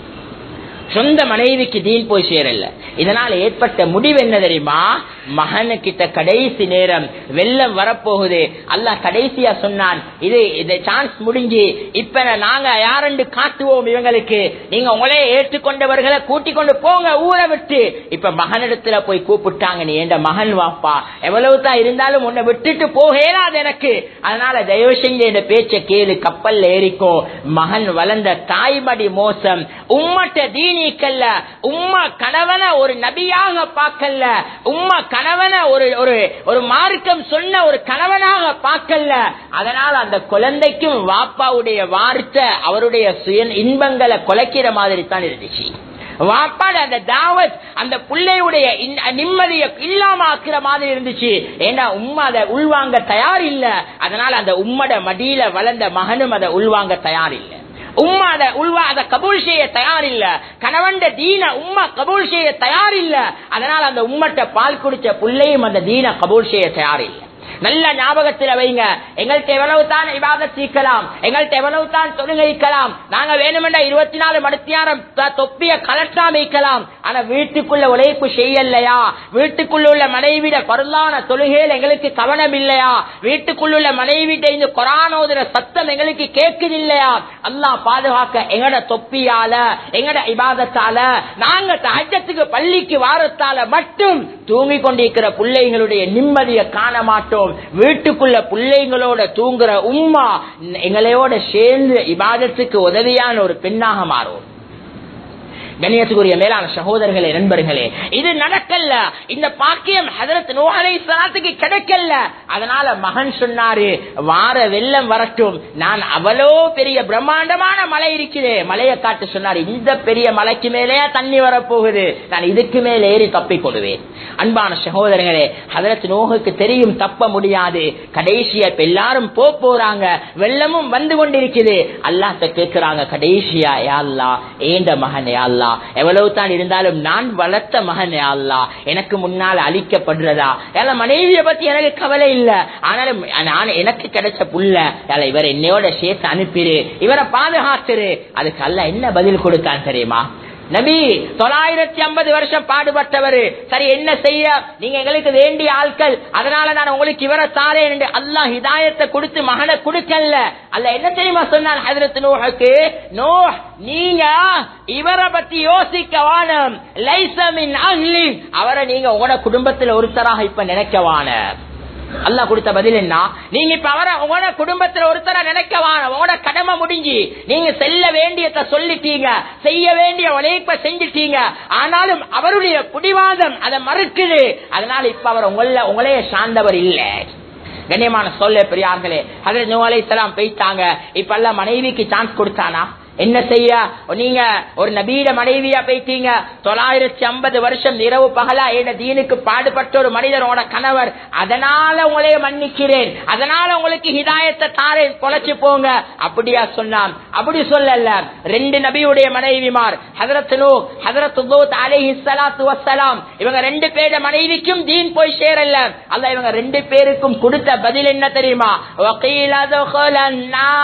சொந்த மனைவிக்கு தீன் போய் சேரல இதனால் ஏற்பட்ட முடிவு என்ன தெரியுமா மகனுக்கிட்ட கடைசி நேரம் வெள்ளம் வரப்போகுது அல்லாஹ் கடைசியா சொன்னான் இது இந்த சான்ஸ் முடிஞ்சு இப்ப நாங்க யாரெண்டு காட்டுவோம் இவங்களுக்கு நீங்க உங்களே ஏற்றுக்கொண்டவர்களை கூட்டிக் கொண்டு போங்க ஊரை விட்டு இப்ப மகனிடத்துல போய் கூப்பிட்டாங்க நீ என்ற மகன் வாப்பா எவ்வளவு தான் இருந்தாலும் உன்னை விட்டுட்டு போகலாது எனக்கு அதனால தயவு செஞ்சு இந்த பேச்ச கேளு கப்பல்ல ஏறிக்கோ மகன் வளர்ந்த தாய்மடி மோசம் உம்மட்ட தீனிக்கல்ல உம்மா கணவனை ஒரு நபியாக பார்க்கல உம்மா கணவனை ஒரு ஒரு ஒரு மார்க்கம் சொன்ன ஒரு கணவனாக பார்க்கல அதனால அந்த குழந்தைக்கும் வாப்பாவுடைய வார்த்தை அவருடைய சுய இன்பங்களை குலைக்கிற மாதிரி தான் இருந்துச்சு வாப்பாட அந்த தாவத் அந்த பிள்ளையுடைய நிம்மதிய இல்லாம ஆக்குற மாதிரி இருந்துச்சு ஏன்னா உம்மா அதை உள்வாங்க தயார் இல்ல அதனால அந்த உம்மட மடியில வளர்ந்த மகனும் அதை உள்வாங்க தயார் இல்ல உம்மா அதை உள்வா அதை கபூல் செய்ய தயார் இல்ல கணவன் தீன உம்மா கபூல் செய்ய தயார் இல்ல அதனால அந்த உம்மட்ட பால் குடிச்ச பிள்ளையும் அந்த தீன கபூல் செய்ய தயார் இல்ல நல்ல ஞாபகத்தில் வைங்க எங்கள்கிட்ட எவ்வளவு தான் இபாதத் சீக்கலாம் எங்கள்கிட்ட எவ்வளவு தான் தொழுகைக்கலாம் நாங்க வேணுமென்ற இருபத்தி நாலு மணித்தியாரம் தொப்பிய கலட்டாம வைக்கலாம் ஆனா வீட்டுக்குள்ள உழைப்பு செய்யலையா வீட்டுக்குள்ள உள்ள மனைவிட பருளான தொழுகையில் எங்களுக்கு கவனம் இல்லையா வீட்டுக்குள்ள மனைவிட்ட இந்த கொரானோதுற சத்தம் எங்களுக்கு கேட்குது இல்லையா அல்லாஹ் பாதுகாக்க எங்கட தொப்பியால எங்கட இபாதத்தால நாங்க தஹஜத்துக்கு பள்ளிக்கு வாரத்தால மட்டும் தூங்கி கொண்டிருக்கிற பிள்ளைகளுடைய நிம்மதியை காண மாட்டோம் வீட்டுக்குள்ள பிள்ளைங்களோட தூங்குற உம்மா எங்களையோட சேர்ந்து இபாதத்துக்கு உதவியான ஒரு பெண்ணாக மாறும் கண்ணியத்துக்குரிய மேலான சகோதரர்களே நண்பர்களே இது நடக்கல இந்த பாக்கியம் ஹதரத் நோஹலை சலாத்துக்கு கிடைக்கல அதனால மகன் சொன்னாரு வார வெள்ளம் வரட்டும் நான் அவ்வளோ பெரிய பிரம்மாண்டமான மலை இருக்குது மலையை காட்டு சொன்னாரு இந்த பெரிய மலைக்கு மேலே தண்ணி வரப்போகுது நான் இதுக்கு மேலே ஏறி தப்பிக் கொள்வேன் அன்பான சகோதரர்களே ஹதரத் நோகுக்கு தெரியும் தப்ப முடியாது கடைசியா இப்ப எல்லாரும் போ போறாங்க வெள்ளமும் வந்து கொண்டிருக்குது அல்லாத்த கேட்கிறாங்க கடைசியா யாழ்லா ஏண்ட மகன் யாழ்லா எவ்வளவு தான் இருந்தாலும் நான் வளர்த்த மகன் யாழ்லா எனக்கு முன்னால் அழிக்கப்படுறதா ஏல மனைவிய பத்தி எனக்கு கவலை இல்ல ஆனாலும் நான் எனக்கு கிடைச்ச புள்ள ஏல இவர் என்னையோட சேர்த்து அனுப்பிடு இவரை பாதுகாத்துரு அதுக்கு அல்ல என்ன பதில் கொடுத்தான் தெரியுமா நபி தொள்ளாயிரத்தி ஐம்பது வருஷம் பாடுபட்டவர் சரி என்ன செய்ய நீங்க எங்களுக்கு வேண்டிய ஆட்கள் அதனால நான் உங்களுக்கு இவரை தாரேன் என்று அல்லாஹ் ஹிதாயத்தை கொடுத்து மகனை கொடுக்கல அல்ல என்ன தெரியுமா சொன்னான் ஹதரத் நூஹுக்கு நோ நீங்க இவரை பத்தி யோசிக்க வானம் லைசமின் அஹ்லி அவரை நீங்க உங்களோட குடும்பத்துல ஒருத்தராக இப்ப நினைக்க வான அல்லா கொடுத்த பதில் என்ன நீங்க இப்ப அவரை உங்களோட குடும்பத்துல ஒருத்தர நினைக்கவான உங்களோட கடமை முடிஞ்சு நீங்க செல்ல வேண்டியத சொல்லிட்டீங்க செய்ய வேண்டிய உழைப்ப செஞ்சுட்டீங்க ஆனாலும் அவருடைய புடிவாதம் அதை மறுக்குது அதனால இப்ப அவர் உங்கள உங்களையே சார்ந்தவர் இல்லை கண்ணியமான சொல்ல பெரியார்களே அதில் நூலை எல்லாம் போயிட்டாங்க இப்ப எல்லாம் மனைவிக்கு சான்ஸ் கொடுத்தானா என்ன செய்ய நீங்க ஒரு நபீட மனைவியா போயிட்டீங்க தொள்ளாயிரத்தி ஐம்பது வருஷம் இரவு பகலா என தீனுக்கு பாடுபட்ட ஒரு மனிதரோட கணவர் அதனால உங்களைய மன்னிக்கிறேன் அதனால உங்களுக்கு ஹிதாயத்தை தாரேன் பொழைச்சு போங்க அப்படியா சொன்னான் அப்படி சொல்லல ரெண்டு நபியுடைய மனைவிமார் ஹதரத் நூ ஹதரத் லூத் அலைஹி ஸலாத்து வஸ்ஸலாம் இவங்க ரெண்டு பேர மனைவிக்கும் தீன் போய் சேரல அல்ல இவங்க ரெண்டு பேருக்கும் கொடுத்த பதில் என்ன தெரியுமா வகீல துகுலன்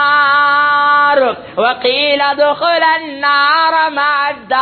நார் வகீல دخل النار مع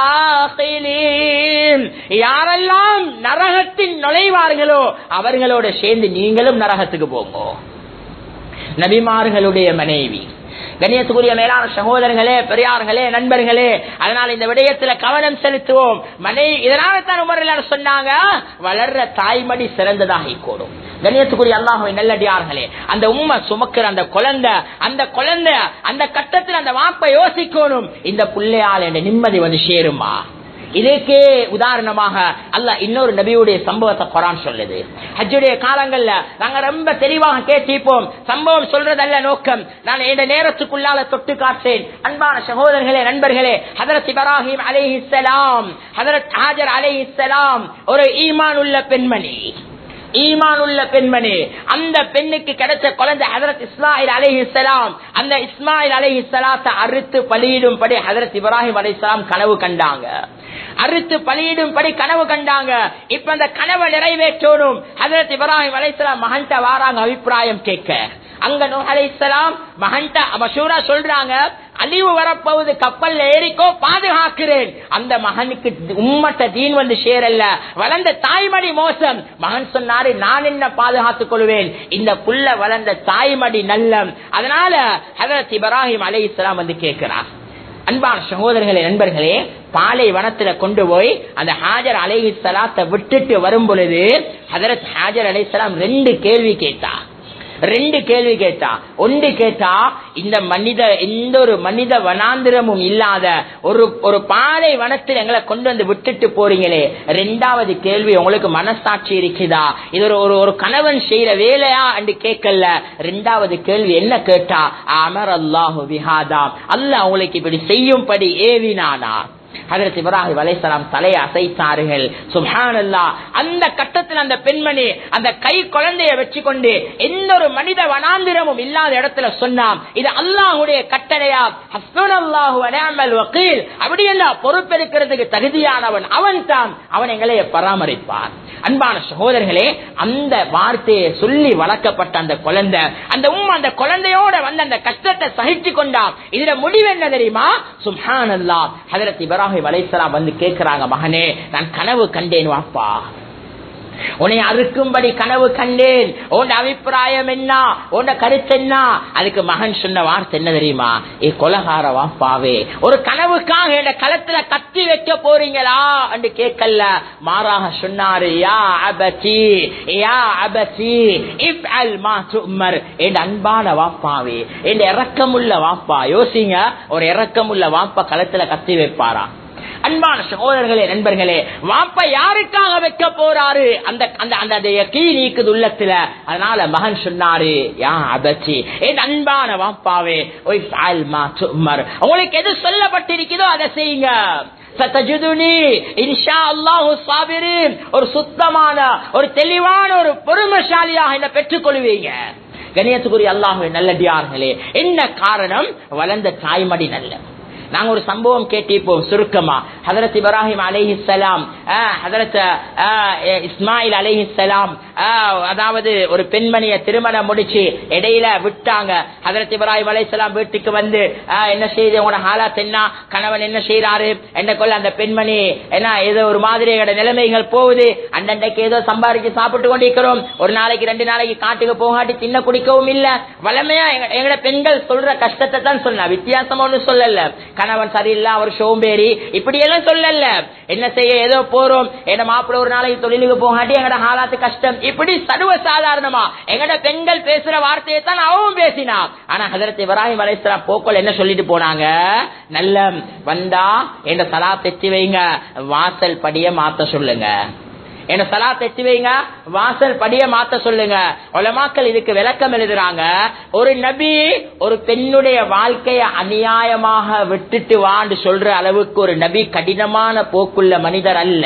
الداخلين யாரெல்லாம் நரகத்தின் நுழைவார்களோ அவர்களோட சேர்ந்து நீங்களும் நரகத்துக்கு போங்க நபிமார்களுடைய மனைவி கண்ணியத்துக்குரிய மேலான சகோதரர்களே பெரியார்களே நண்பர்களே அதனால இந்த விடயத்துல கவனம் செலுத்துவோம் மனைவி இதனால தான் உமரில் சொன்னாங்க வளர்ற தாய்மடி சிறந்ததாக கூடும் கண்ணியத்துக்குரிய அல்லாஹுவை நல்லடியார்களே அந்த உண்மை சுமக்கிற அந்த குழந்தை அந்த குழந்தை அந்த கட்டத்தில் அந்த வாப்பை யோசிக்கணும் இந்த பிள்ளையால் என்ற நிம்மதி வந்து சேருமா இதுக்கே உதாரணமாக அல்ல இன்னொரு நபியுடைய சம்பவத்தை குரான் சொல்லுது ஹஜ்ஜுடைய காலங்கள்ல நாங்க ரொம்ப தெளிவாக கேட்டிப்போம் சம்பவம் சொல்றதல்ல நோக்கம் நான் இந்த நேரத்துக்குள்ளால தொட்டு காட்டேன் அன்பான சகோதரர்களே நண்பர்களே ஹதரத் இப்ராஹிம் அலைஹிஸ்ஸலாம் ஹதரத் ஹாஜர் அலைஹிஸ்ஸலாம் ஒரு ஈமான் உள்ள பெண்மணி ஈமான் உள்ள பெண்மணி அந்த பெண்ணுக்கு கிடைச்ச குழந்தை ஹதரத் இஸ்மாயில் அலைஹிஸ்ஸலாம் அந்த இஸ்மாயில் அலைஹிஸ்ஸலாத்தை அறுத்து பலியிடும்படி ஹதரத் இப்ராஹிம் அலைஹிஸ்ஸலாம் கனவு கண்டாங்க அறுத்து பலியிடும்படி கனவு கண்டாங்க இப்ப அந்த கனவை நிறைவேற்றணும் ஹதரத் இப்ராஹிம் அலைஹிஸ்ஸலாம் மகன்கிட்ட வாராங்க அபிப்பிராயம் கேட்க அங்க நூஹ் அலைஹிஸ்ஸலாம் மகன்கிட்ட மஷூரா சொல்றாங்க அழிவு வரப்போகுது கப்பல்ல ஏறிக்கோ பாதுகாக்கிறேன் அந்த மகனுக்கு உம்மட்ட தீன் வந்து சேரல்ல வளர்ந்த தாய்மடி மோசம் மகன் சொன்னாரு நான் என்ன பாதுகாத்துக் கொள்வேன் இந்த புள்ள வளர்ந்த தாய்மடி நல்லம் அதனால ஹதரத் இப்ராஹிம் அலை இஸ்லாம் வந்து கேட்கிறார் அன்பான சகோதரர்களே நண்பர்களே பாலை வனத்துல கொண்டு போய் அந்த ஹாஜர் அலைஹி சலாத்தை விட்டுட்டு வரும் பொழுது ஹதரத் ஹாஜர் அலைஹிஸ்ஸலாம் ரெண்டு கேள்வி கேட்டா ரெண்டு கேள்வி கேட்டா ஒன்று கேட்டா இந்த மனித எந்த ஒரு மனித வனாந்திரமும் இல்லாத ஒரு ஒரு பாலை வனத்தில் எங்களை கொண்டு வந்து விட்டுட்டு போறீங்களே ரெண்டாவது கேள்வி உங்களுக்கு மனசாட்சி இருக்குதா இது ஒரு ஒரு- ஒரு கணவன் செய்யற வேலையா என்று கேட்கல ரெண்டாவது கேள்வி என்ன கேட்டா அமர் அல்லாஹு விஹாதா அல்லாஹ் உங்களுக்கு இப்படி செய்யும்படி ஏவினானா ஹதரத் இப்ராஹிம் அலைஹிஸ்ஸலாம் தலையை அசைத்தார்கள் சுப்ஹானல்லாஹ் அந்த கட்டத்தில் அந்த பெண்மணி அந்த கை குழந்தையை வச்சுக்கொண்டு எந்த ஒரு மனித வனாந்திரமும் இல்லாத இடத்துல சொன்னாம் இது அல்லாஹ்வுடைய கட்டளையா ஹஸ்புனல்லாஹு வ நிஅமல் வக்கீல் அப்படி எல்லாம் பொறுப்பெடுக்கிறதுக்கு தகுதியானவன் அவன் தான் அவன் எங்களை பராமரிப்பான் அன்பான சகோதரர்களே அந்த வார்த்தையை சொல்லி வளர்க்கப்பட்ட அந்த குழந்தை அந்த உம்மா அந்த குழந்தையோட வந்து அந்த கஷ்டத்தை சகிச்சு கொண்டான் இதுல முடிவு என்ன தெரியுமா சுப்ஹானல்லா ஹதரத் இப்ராஹிம் அலைஹிஸ்ஸலாம் வந்து கேட்கிறாங்க மகனே நான் கனவு கண்டேன் வாப்பா உன்னை அறுக்கும்படி கனவு கண்டேன் உன் அபிப்பிராயம் என்ன உன் கருத்து என்ன அதுக்கு மகன் சொன்ன வார்த்தை என்ன தெரியுமா ஏ கொலகார வாப்பாவே ஒரு கனவுக்காக என் களத்துல கத்தி வைக்க போறீங்களா என்று கேட்கல மாறாக சொன்னாரு யா அபசி யா அபசி இப் அல் மா துமர் என் அன்பான வாப்பாவே என் இறக்கமுள்ள வாப்பா யோசிங்க ஒரு இறக்கமுள்ள வாப்பா களத்துல கத்தி வைப்பாரா அன்பான சகோதரர்களே நண்பர்களே வாப்ப யாருக்காக வைக்க போறாரு அந்த அந்த அந்த அந்த கீ நீக்குது உள்ளத்துல அதனால மகன் சொன்னாரு யா அபச்சி என் அன்பான வாப்பாவே ஒய் ஃபால் மா துமர் உங்களுக்கு எது சொல்லப்பட்டிருக்கிறதோ அதை செய்யுங்க சத்தஜுதுனி இன்ஷா அல்லாஹு சாபிரின் ஒரு சுத்தமான ஒரு தெளிவான ஒரு பொறுமைசாலியாக என்ன பெற்றுக்கொள்வீங்க கணியத்துக்குரிய அல்லாஹு நல்லடியார்களே என்ன காரணம் வளர்ந்த தாய்மடி நல்ல நாங்க ஒரு சம்பவம் கேட்டிருப்போம் சுருக்கமா ஹதரத் இப்ராஹிம் அலைஹி சலாம் ஹதரத் இஸ்மாயில் அலைஹி சலாம் அதாவது ஒரு பெண்மணிய திருமணம் முடிச்சு இடையில விட்டாங்க ஹதரத் இப்ராஹிம் அலைஹிஸ்ஸலாம் வீட்டுக்கு வந்து ஆஹ், என்ன செய்யுது உங்களோட ஹாலாத் என்ன கணவன் என்ன செய்யறாரு என்ன கொள்ள அந்த பெண்மணி என்ன ஏதோ ஒரு மாதிரி எங்களோட நிலைமைகள் போகுது அண்டண்டைக்கு ஏதோ சம்பாதிச்சு சாப்பிட்டு கொண்டிருக்கிறோம் ஒரு நாளைக்கு ரெண்டு நாளைக்கு காட்டுக்கு போகாட்டி தின்ன குடிக்கவும் இல்ல வளமையா எங்க- எங்களோட பெண்கள் சொல்ற கஷ்டத்தை தான் சொன்னா வித்தியாசமா ஒண்ணும் சொல்லல கணவன் சரியில்லை அவர் சோம்பேறி இப்படி எல்லாம் சொல்லல என்ன செய்ய ஏதோ போறோம் என்ன மாப்பிள்ள ஒரு நாளைக்கு தொழிலுக்கு போகாட்டி எங்கட ஹாலாத்து கஷ்டம் இப்படி சர்வ சாதாரணமா எங்கட பெண்கள் பேசுற வார்த்தையை தான் அவவும் பேசினா ஆனா ஹதரத் இப்ராஹிம் அலைஹிஸ்ஸலாம் போக்கள் என்ன சொல்லிட்டு போனாங்க நல்ல வந்தா என்ற சலா தெத்தி வைங்க வாசல் படிய மாத்த சொல்லுங்க என்ன சலா தெத்தி வைங்க வாசல் படிய மாத்த சொல்லுங்க உலமாக்கள் இதுக்கு விளக்கம் எழுதுறாங்க ஒரு நபி ஒரு பெண்ணுடைய வாழ்க்கையை அநியாயமாக விட்டுட்டு வாண்டு சொல்ற அளவுக்கு ஒரு நபி கடினமான போக்குள்ள மனிதர் அல்ல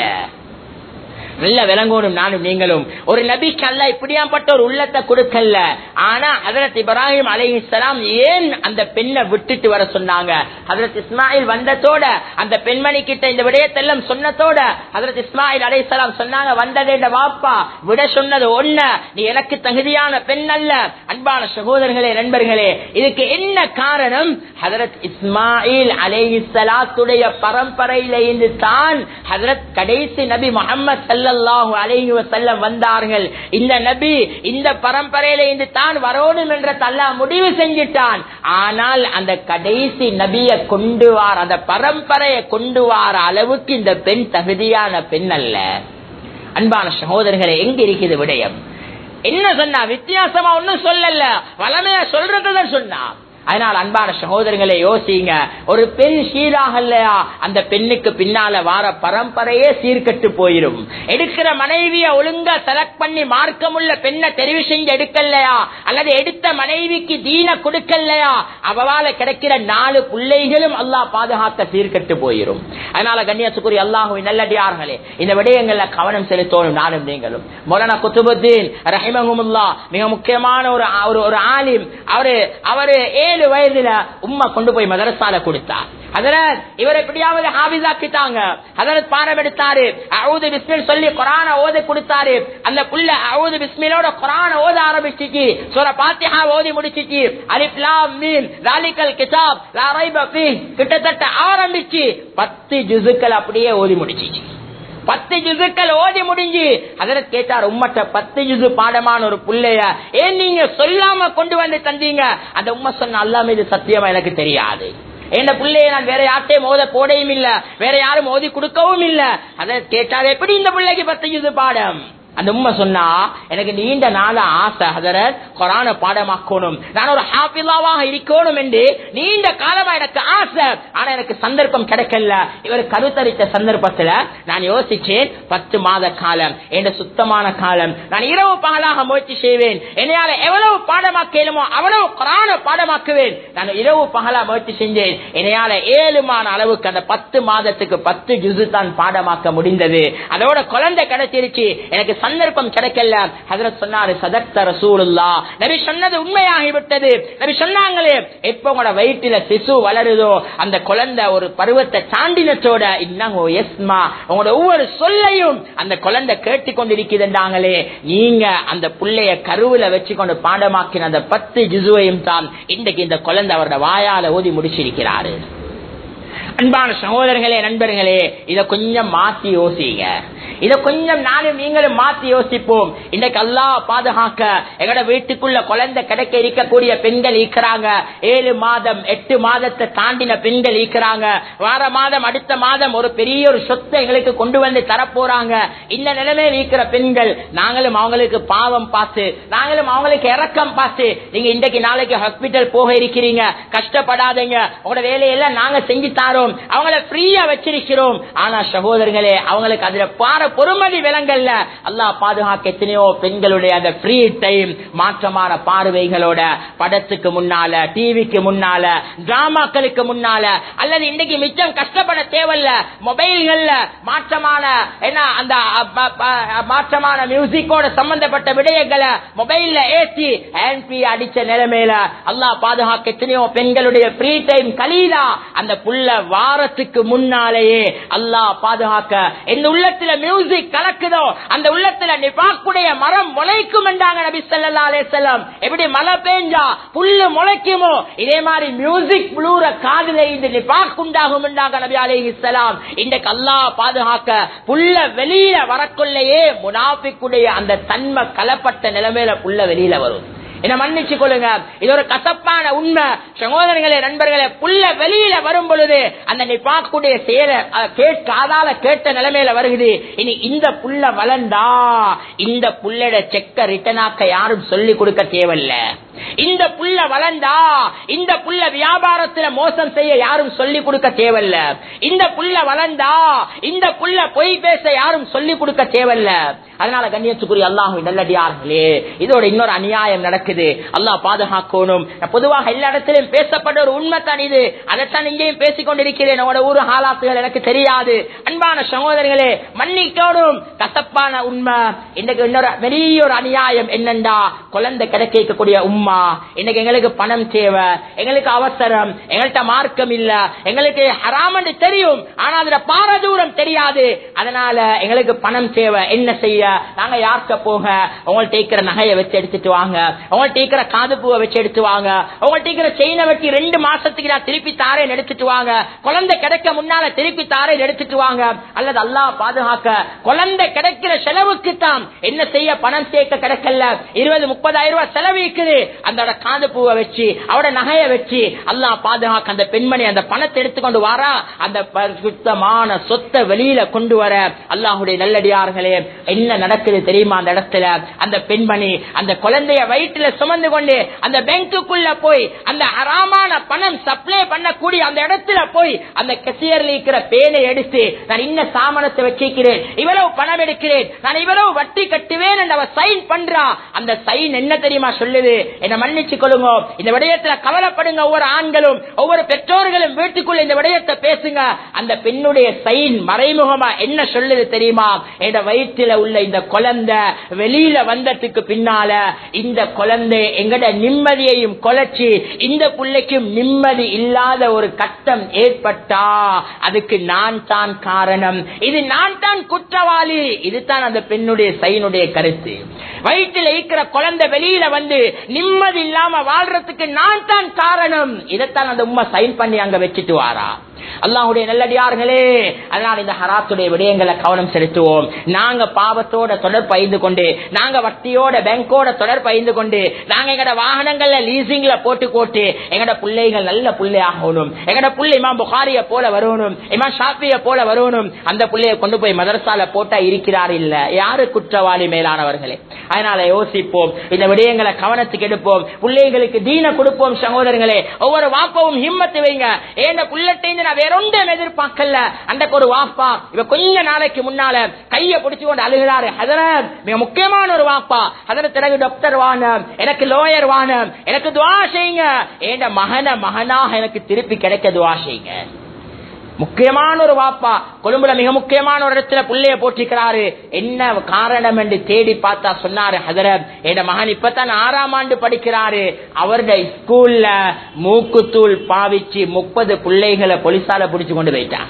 நல்ல விளங்கணும் நானும் நீங்களும் ஒரு நபிக்கு அல்ல இப்படியாப்பட்ட ஒரு உள்ளத்தை கொடுக்கல ஆனா ஹதரத் இப்ராஹிம் அலைஹிஸ்ஸலாம் ஏன் அந்த பெண்ணை விட்டுட்டு வர சொன்னாங்க ஹதரத் இஸ்மாயில் வந்ததோட அந்த பெண்மணி கிட்ட இந்த விடயத்தெல்லாம் சொன்னதோட ஹதரத் இஸ்மாயில் அலைஹிஸ்ஸலாம் சொன்னாங்க வந்ததே இந்த வாப்பா விட சொன்னது ஒண்ணு நீ எனக்கு தகுதியான பெண் அல்ல அன்பான சகோதரர்களே நண்பர்களே இதுக்கு என்ன காரணம் ஹதரத் இஸ்மாயில் அலைஹிஸ்ஸலாத்துடைய பரம்பரையில இருந்து தான் ஹதரத் கடைசி நபி முகமது ஸல்லல்லாஹு அலைஹி வஸல்லம் வந்தார்கள் இந்த நபி இந்த பரம்பரையில இருந்து தான் வரணும் என்ற அல்லாஹ் முடிவு செஞ்சிட்டான் ஆனால் அந்த கடைசி நபிய கொண்டு வார அந்த பரம்பரையை கொண்டு வார அளவுக்கு இந்த பெண் தகுதியான பெண் அல்ல அன்பான சகோதரர்களே எங்க இருக்குது விடயம் என்ன சொன்னா வித்தியாசமா ஒண்ணும் சொல்லல வளமையா சொல்றதுதான் சொன்னா அதனால் அன்பான சகோதரங்களை யோசிங்க ஒரு பெண் சீராக இல்லையா அந்த பெண்ணுக்கு பின்னால வார பரம்பரையே சீர்கட்டு போயிரும் எடுக்கிற மனைவிய ஒழுங்கா செலக்ட் பண்ணி மார்க்கமுள்ள பெண்ணை தெரிவு செஞ்சு எடுக்கலையா அல்லது எடுத்த மனைவிக்கு தீன கொடுக்கலையா அவளால கிடைக்கிற நாலு பிள்ளைகளும் அல்லாஹ் பாதுகாத்த சீர்கட்டு போயிரும் அதனால கண்ணியத்துக்குரிய அல்லாஹுவின் நல்லடியார்களே இந்த விடயங்கள்ல கவனம் செலுத்தணும் நானும் நீங்களும் மொலானா குத்துபுத்தீன் ரஹிமஹுமுல்லா மிக முக்கியமான ஒரு ஒரு ஒரு ஆலிம் அவரு அவரு ஏழு வயதுல உம்மா கொண்டு போய் மதரசால கொடுத்தார் ஹதரத் இவர் எப்படியாவது ஹாபிஸாக்கிட்டாங்க ஹதரத் பாடம் எடுத்தாரு அவுது பிஸ்மில் சொல்லி குரான ஓத கொடுத்தாரு அந்த புள்ள அவுது பிஸ்மிலோட குரான ஓத ஆரம்பிச்சிச்சு சூர பாத்திஹா ஓதி முடிச்சிச்சு அலிஃப் லாம் மீம் ஜாலிகல் கிதாப் லா ரைப ஃபீஹ் கிட்டத்தட்ட ஆரம்பிச்சு பத்து ஜுசுக்கள் அப்படியே ஓதி முடிச்சிச்சு பத்து ஜுசுக்கள் ஓதி முடிஞ்சு அதற்கு கேட்டார் உம்மட்ட பத்து ஜுசு பாடமான ஒரு புள்ளைய ஏன் நீங்க சொல்லாம கொண்டு வந்து தந்தீங்க அந்த உம்மை சொன்ன அல்லா மீது சத்தியமா எனக்கு தெரியாது என்ன பிள்ளைய நான் வேற யார்ட்டையும் மோத போடையும் இல்ல வேற யாரும் மோதி கொடுக்கவும் இல்ல அதை கேட்டார் எப்படி இந்த பிள்ளைக்கு பத்து ஜுசு பாடம் அந்த உண்மை சொன்னா எனக்கு நீண்ட நாள ஆசை ஹதரத் குரான பாடமாக்கணும் நான் ஒரு ஹாஃபிலாவாக இருக்கணும் என்று நீண்ட காலமா எனக்கு ஆசை ஆனா எனக்கு சந்தர்ப்பம் கிடைக்கல இவர் கருத்தரித்த சந்தர்ப்பத்துல நான் யோசிச்சேன் பத்து மாத காலம் என்ற சுத்தமான காலம் நான் இரவு பகலாக முயற்சி செய்வேன் என்னையால எவ்வளவு பாடமாக்கலுமோ அவ்வளவு குரான பாடமாக்குவேன் நான் இரவு பகலா முயற்சி செஞ்சேன் என்னையால ஏழுமான அளவுக்கு அந்த பத்து மாதத்துக்கு பத்து ஜுசு தான் பாடமாக்க முடிந்தது அதோட குழந்தை கிடைச்சிருச்சு எனக்கு சந்தர்ப்பம் கிடைக்கல ஹதரத் சொன்னாரு சதக்த ரசூலுல்லா நபி சொன்னது உண்மையாகிவிட்டது நபி சொன்னாங்களே எப்ப உங்களோட வயிற்றில சிசு வளருதோ அந்த குழந்தை ஒரு பருவத்தை தாண்டினத்தோட இன்னும் எஸ்மா உங்களோட ஒவ்வொரு சொல்லையும் அந்த குழந்தை கேட்டுக்கொண்டிருக்குதுன்றாங்களே நீங்க அந்த புள்ளைய கருவுல வச்சுக்கொண்டு பாடமாக்கின அந்த பத்து ஜிசுவையும் தான் இன்றைக்கு இந்த குழந்தை அவரோட வாயால ஓதி முடிச்சிருக்கிறாரு அன்பான சகோதரர்களே நண்பர்களே இத கொஞ்சம் மாத்தி யோசிங்க இத கொஞ்சம் நானும் நீங்களும் மாத்தி யோசிப்போம் இன்னைக்கு அல்லா பாதுகாக்க எங்கட வீட்டுக்குள்ள குழந்தை கிடைக்க இருக்கக்கூடிய பெண்கள் இருக்கிறாங்க ஏழு மாதம் எட்டு மாதத்தை தாண்டின பெண்கள் இருக்கிறாங்க வார மாதம் அடுத்த மாதம் ஒரு பெரிய ஒரு சொத்தை எங்களுக்கு கொண்டு வந்து தரப்போறாங்க இந்த நிலைமையில் இருக்கிற பெண்கள் நாங்களும் அவங்களுக்கு பாவம் பார்த்து நாங்களும் அவங்களுக்கு இறக்கம் பார்த்து நீங்க இன்றைக்கு நாளைக்கு ஹாஸ்பிட்டல் போக இருக்கிறீங்க கஷ்டப்படாதீங்க உங்களோட வேலையெல்லாம் நாங்க செஞ்சு தாரோம் அவங்கள ஃப்ரீயா வச்சிருக்கிறோம் ஆனா சகோதரர்களே அவங்களுக்கு அதுல பார பொறுமதி விலங்கல்ல அல்லாஹ் பாதுகாக்க எத்தனையோ பெண்களுடைய அந்த ஃப்ரீ டைம் மாற்றமான பார்வைகளோட படத்துக்கு முன்னால டிவிக்கு முன்னால டிராமாக்களுக்கு முன்னால அல்லது இன்னைக்கு மிச்சம் கஷ்டப்பட தேவையில்ல மொபைல்கள்ல மாற்றமான என்ன அந்த அ, ப, ப, மாற்றமான மியூசிக்கோட சம்பந்தப்பட்ட விடயங்களை மொபைல்ல ஏற்றி ஹேண்ட் ஃப்ரீ அடிச்ச நிலைமையில அல்லாஹ் பாதுகாக்க எத்தனையோ பெண்களுடைய ஃப்ரீ டைம் கலீலா அந்த புள்ள வாரத்துக்கு முன்னாலேயே அல்லாஹ் பாதுகாக்க எந்த உள்ளத்துல மியூசிக் கலக்குதோ அந்த உள்ளத்துல நிபாக்குடைய மரம் முளைக்கும் என்றாங்க நபி ஸல்லல்லாஹு அலைஹி வஸல்லம் எப்படி மழை பெஞ்சா புல்லு முளைக்குமோ இதே மாதிரி மியூசிக் ப்ளூர காதுல இந்த நிபாக் உண்டாகும் என்றாங்க நபி அலைஹி ஸலாம் இன்றைக்கு அல்லாஹ் பாதுகாக்க புல்ல வெளியில வரக்குள்ளேயே முனாஃபிக்குடைய அந்த தன்மை கலப்பட்ட நிலைமையில புல்ல வெளியில வரும் என்ன மன்னிச்சு கொள்ளுங்க இது ஒரு கசப்பான உண்மை சகோதரர்களே நண்பர்களே புல்ல வெளியில வரும் பொழுது அந்த நீ பார்க்கக்கூடிய செயலை அஹ், கேட்க அதால கேட்ட நிலைமையில வருகுது இனி இந்த புல்ல வளர்ந்தா இந்த புல்லட செக்க ரிட்டனாக்க யாரும் சொல்லி கொடுக்க தேவையில்ல இந்த புல்ல வளர்ந்தா இந்த புல்ல வியாபாரத்துல மோசம் செய்ய யாரும் சொல்லி கொடுக்க தேவையில்ல இந்த புல்ல வளர்ந்தா இந்த புல்ல பொய் பேச யாரும் சொல்லி கொடுக்க தேவையில்ல அதனால கண்ணியத்துக்குரிய அல்லாஹு நல்லடியார்களே இதோட இன்னொரு அநியாயம் நடக்குது அல்லாஹ் பாதுகாக்கணும் பொதுவாக எல்லா இடத்திலும் பேசப்பட்ட ஒரு உண்மைத்தான் இது அதைத்தான் இங்கேயும் பேசிக் கொண்டிருக்கிறேன் உங்களோட ஊரு ஹாலாத்துகள் எனக்கு தெரியாது அன்பான சகோதரர்களே மன்னிக்கோடும் கசப்பான உண்மை இன்னைக்கு இன்னொரு பெரிய ஒரு அநியாயம் என்னண்டா குழந்தை கிடைக்கக்கூடிய உம்மா இன்னைக்கு எங்களுக்கு பணம் தேவை எங்களுக்கு அவசரம் எங்கள்கிட்ட மார்க்கம் இல்ல எங்களுக்கு ஹராமன்னு தெரியும் ஆனா அதுல பாரதூரம் தெரியாது அதனால எங்களுக்கு பணம் தேவை என்ன செய்ய நாங்க யார்கிட்ட போக உங்கள்ட்ட இருக்கிற நகையை வச்சு எடுத்துட்டு வாங்க உங்கள்ட்ட இருக்கிற காது பூவை வச்சு எடுத்து வாங்க உங்கள்ட்ட இருக்கிற செயினை வச்சு ரெண்டு மாசத்துக்கு நான் திருப்பி தாரேன் எடுத்துட்டு வாங்க குழந்தை கிடைக்க முன்னால திருப்பி தாரேன் எடுத்துட்டு வாங்க அல்லது அல்லாஹ் பாதுகாக்க குழந்தை கிடைக்கிற செலவுக்கு தான் என்ன செய்ய பணம் சேர்க்க கிடைக்கல இருபது முப்பதாயிரம் ரூபாய் செலவு இருக்குது அந்த காது பூவை வச்சு அவட நகையை வச்சு அல்லாஹ் பாதுகாக்க அந்த பெண்மணி அந்த பணத்தை எடுத்துக்கொண்டு வாரா அந்த பரிசுத்தமான சொத்தை வெளியில கொண்டு வர அல்லாஹுடைய நல்லடியார்களே என்ன நடக்குது தெரியுமா அந்த இடத்துல அந்த பெண்மணி அந்த குழந்தைய வயிற்றுல சுமந்து கொண்டு அந்த பேங்குக்குள்ள போய் அந்த அறாமான பணம் சப்ளை பண்ணக்கூடிய அந்த இடத்துல போய் அந்த கசியர்ல இருக்கிற பேனை எடுத்து நான் இன்ன சாமனத்தை வச்சிருக்கிறேன் இவ்வளவு பணம் எடுக்கிறேன் நான் இவ்வளவு வட்டி கட்டுவேன் என்று அவ சைன் பண்றா அந்த சைன் என்ன தெரியுமா சொல்லுது என்ன மன்னிச்சு கொள்ளுங்க இந்த விடயத்துல கவலைப்படுங்க ஒவ்வொரு ஆண்களும் ஒவ்வொரு பெற்றோர்களும் வீட்டுக்குள்ள இந்த விடயத்தை பேசுங்க அந்த பெண்ணுடைய சைன் மறைமுகமா என்ன சொல்லுது தெரியுமா என் வயிற்றுல உள்ள இந்த குழந்தை வெளியில வந்ததுக்கு பின்னால இந்த குழந்தை எங்கட நிம்மதியையும் கொலைச்சு இந்த பிள்ளைக்கும் நிம்மதி இல்லாத ஒரு கட்டம் ஏற்பட்டா அதுக்கு நான் தான் காரணம் இது நான் தான் குற்றவாளி இதுதான் அந்த பெண்ணுடைய சைனுடைய கருத்து வயிற்றில் இருக்கிற குழந்தை வெளியில வந்து நிம்மதி இல்லாம வாழ்றதுக்கு நான் தான் காரணம் இதைத்தான் அந்த உண்மை சைன் பண்ணி அங்க வச்சுட்டு வாரா அல்லாஹுடைய நல்லடியார்களே அதனால் இந்த ஹராத்துடைய விடயங்களை கவனம் செலுத்துவோம் நாங்க பாவத்தோட தொடர் பயிர்ந்து கொண்டு நாங்க வட்டியோட பேங்கோட தொடர் பயிர்ந்து கொண்டு நாங்க எங்கட வாகனங்கள்ல லீசிங்ல போட்டு போட்டு எங்கட பிள்ளைகள் நல்ல பிள்ளை ஆகணும் எங்கட பிள்ளை இமாம் புகாரிய போல வரணும் இமாம் ஷாப்பிய போல வரணும் அந்த பிள்ளைய கொண்டு போய் மதரசால போட்டா இருக்கிறார் இல்ல யாரு குற்றவாளி மேலானவர்களே அதனால யோசிப்போம் இந்த விடயங்களை கவனத்துக்கு எடுப்போம் பிள்ளைகளுக்கு தீன கொடுப்போம் சகோதரர்களே ஒவ்வொரு வாப்பவும் ஹிம்மத்து வைங்க ஏன் புள்ளட்டை நான் வேற ஒன்றும் எதிர்பார்க்கல அந்த ஒரு வாப்பா இவ கொஞ்ச நாளைக்கு முன்னால கைய பிடிச்சு கொண்டு அழுகிறாரு அதனால் மிக முக்கியமான ஒரு வாப்பா அதற்கு எனக்கு டாக்டர் வானம் எனக்கு லோயர் வானம் எனக்கு துவா செய்யுங்க ஏண்ட மகன மகனாக எனக்கு திருப்பி கிடைக்க துவா செய்யுங்க முக்கியமான ஒரு வாப்பா கொழும்புல மிக முக்கியமான ஒரு இடத்துல புள்ளைய போட்டிருக்கிறாரு என்ன காரணம் என்று தேடி பார்த்தா சொன்னாரு ஹதரத் என் மகன் இப்பதான் ஆறாம் ஆண்டு படிக்கிறாரு அவருடைய ஸ்கூல்ல மூக்குத்தூள் பாவிச்சு முப்பது பிள்ளைகளை போலீசால பிடிச்சு கொண்டு போயிட்டான்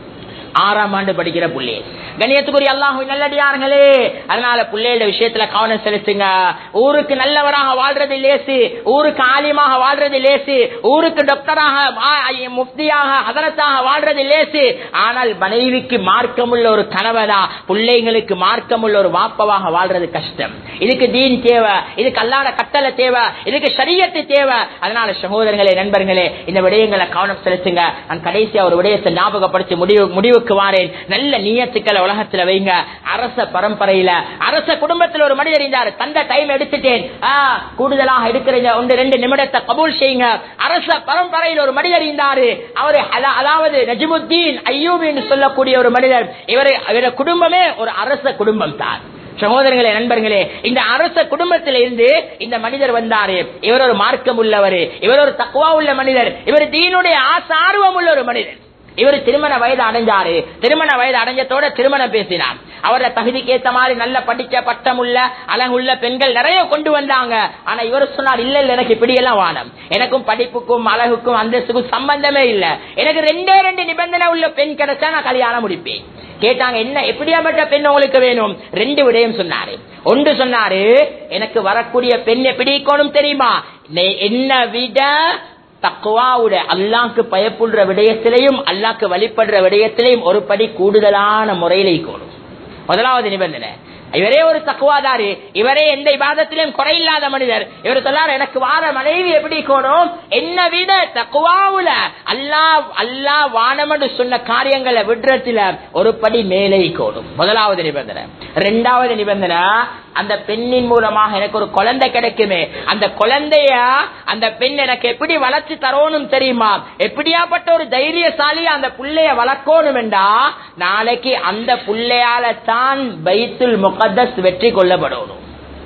ஆறாம் ஆண்டு படிக்கிற புள்ளி கண்ணியத்துக்குரிய அல்லாஹு நல்லடியார்களே அதனால பிள்ளைகள விஷயத்துல கவனம் செலுத்துங்க ஊருக்கு நல்லவராக வாழ்றது லேசு ஊருக்கு ஆலியமாக வாழ்றது லேசு ஊருக்கு டாக்டராக முப்தியாக அதரத்தாக வாழ்றது லேசு ஆனால் மனைவிக்கு மார்க்கமுள்ள ஒரு கணவனா பிள்ளைங்களுக்கு மார்க்கமுள்ள ஒரு வாப்பவாக வாழ்றது கஷ்டம் இதுக்கு தீன் தேவை இதுக்கு அல்லாத கட்டளை தேவை இதுக்கு சரியத்து தேவை அதனால சகோதரர்களே நண்பர்களே இந்த விடயங்களை கவனம் செலுத்துங்க நான் கடைசியா ஒரு விடயத்தை ஞாபகப்படுத்தி முடிவு முடிவுக்கு வாரேன் நல்ல நியத்துக்களை உலகத்துல வைங்க அரச பரம்பரையில அரச குடும்பத்தில் ஒரு மனிதர் இருந்தார் தந்த டைம் எடுத்துட்டேன் ஆ, கூடுதலாக எடுக்கிறீங்க ஒன்று ரெண்டு நிமிடத்தை கபூல் செய்யுங்க அரச பரம்பரையில் ஒரு மனிதர் இருந்தாரு அவரு அதா- அதாவது நஜிமுத்தீன் ஐயூபின்னு சொல்லக்கூடிய ஒரு மனிதர் இவரை இவர குடும்பமே ஒரு அரச குடும்பம் தான் சகோதரர்களே நண்பர்களே இந்த அரச குடும்பத்தில் இருந்து இந்த மனிதர் வந்தாரு இவர் ஒரு மார்க்கம் உள்ளவர் இவர் ஒரு தக்குவா உள்ள மனிதர் இவர் தீனுடைய ஆசார்வம் உள்ள ஒரு மனிதர் இவர் திருமண வயது அடைஞ்சாரு திருமண வயது அடைஞ்சதோட திருமணம் பேசினார் அவரோட தகுதிக்கு ஏத்த மாதிரி நல்ல படிச்ச பட்டம் உள்ள அழகுள்ள பெண்கள் நிறைய கொண்டு வந்தாங்க ஆனா இவர் சொன்னார் இல்ல இல்ல எனக்கு இப்படி எல்லாம் வானம் எனக்கும் படிப்புக்கும் அழகுக்கும் அந்தஸ்துக்கும் சம்பந்தமே இல்ல எனக்கு ரெண்டே ரெண்டு நிபந்தனை உள்ள பெண் கிடைச்சா நான் கல்யாணம் முடிப்பேன் கேட்டாங்க என்ன எப்படியாப்பட்ட பெண் உங்களுக்கு வேணும் ரெண்டு விடயம் சொன்னாரு ஒன்று சொன்னாரு எனக்கு வரக்கூடிய பெண்ணை பிடிக்கணும் தெரியுமா நெ- என்ன விட தக்குவாவுட அல்லாக்கு பயப்படுற விடயத்திலையும் அல்லாக்கு வழிபடுற விடயத்திலையும் ஒரு படி கூடுதலான முறையில இருக்கணும் முதலாவது நிபந்தனை இவரே ஒரு தக்குவாதாரி இவரே எந்த இபாதத்திலும் குறையில்லாத மனிதர் இவர் சொல்லார் எனக்கு வார மனைவி எப்படி இருக்கணும் என்ன விட தக்குவாவுல அல்லா அல்லா வானமடு சொன்ன காரியங்களை விடுறதுல ஒரு படி மேலே இருக்கணும் முதலாவது நிபந்தனை ரெண்டாவது நிபந்தனை அந்த பெண்ணின் மூலமாக எனக்கு ஒரு குழந்தை கிடைக்குமே அந்த குழந்தைய அந்த பெண் எனக்கு எப்படி வளர்ச்சி தரணும் தெரியுமா எப்படியாப்பட்ட ஒரு தைரியசாலியா அந்த புள்ளைய வளர்க்கணும் என்றா நாளைக்கு அந்த புள்ளையால தான் பைத்துல் முகத்தஸ் வெற்றி கொள்ளப்படணும்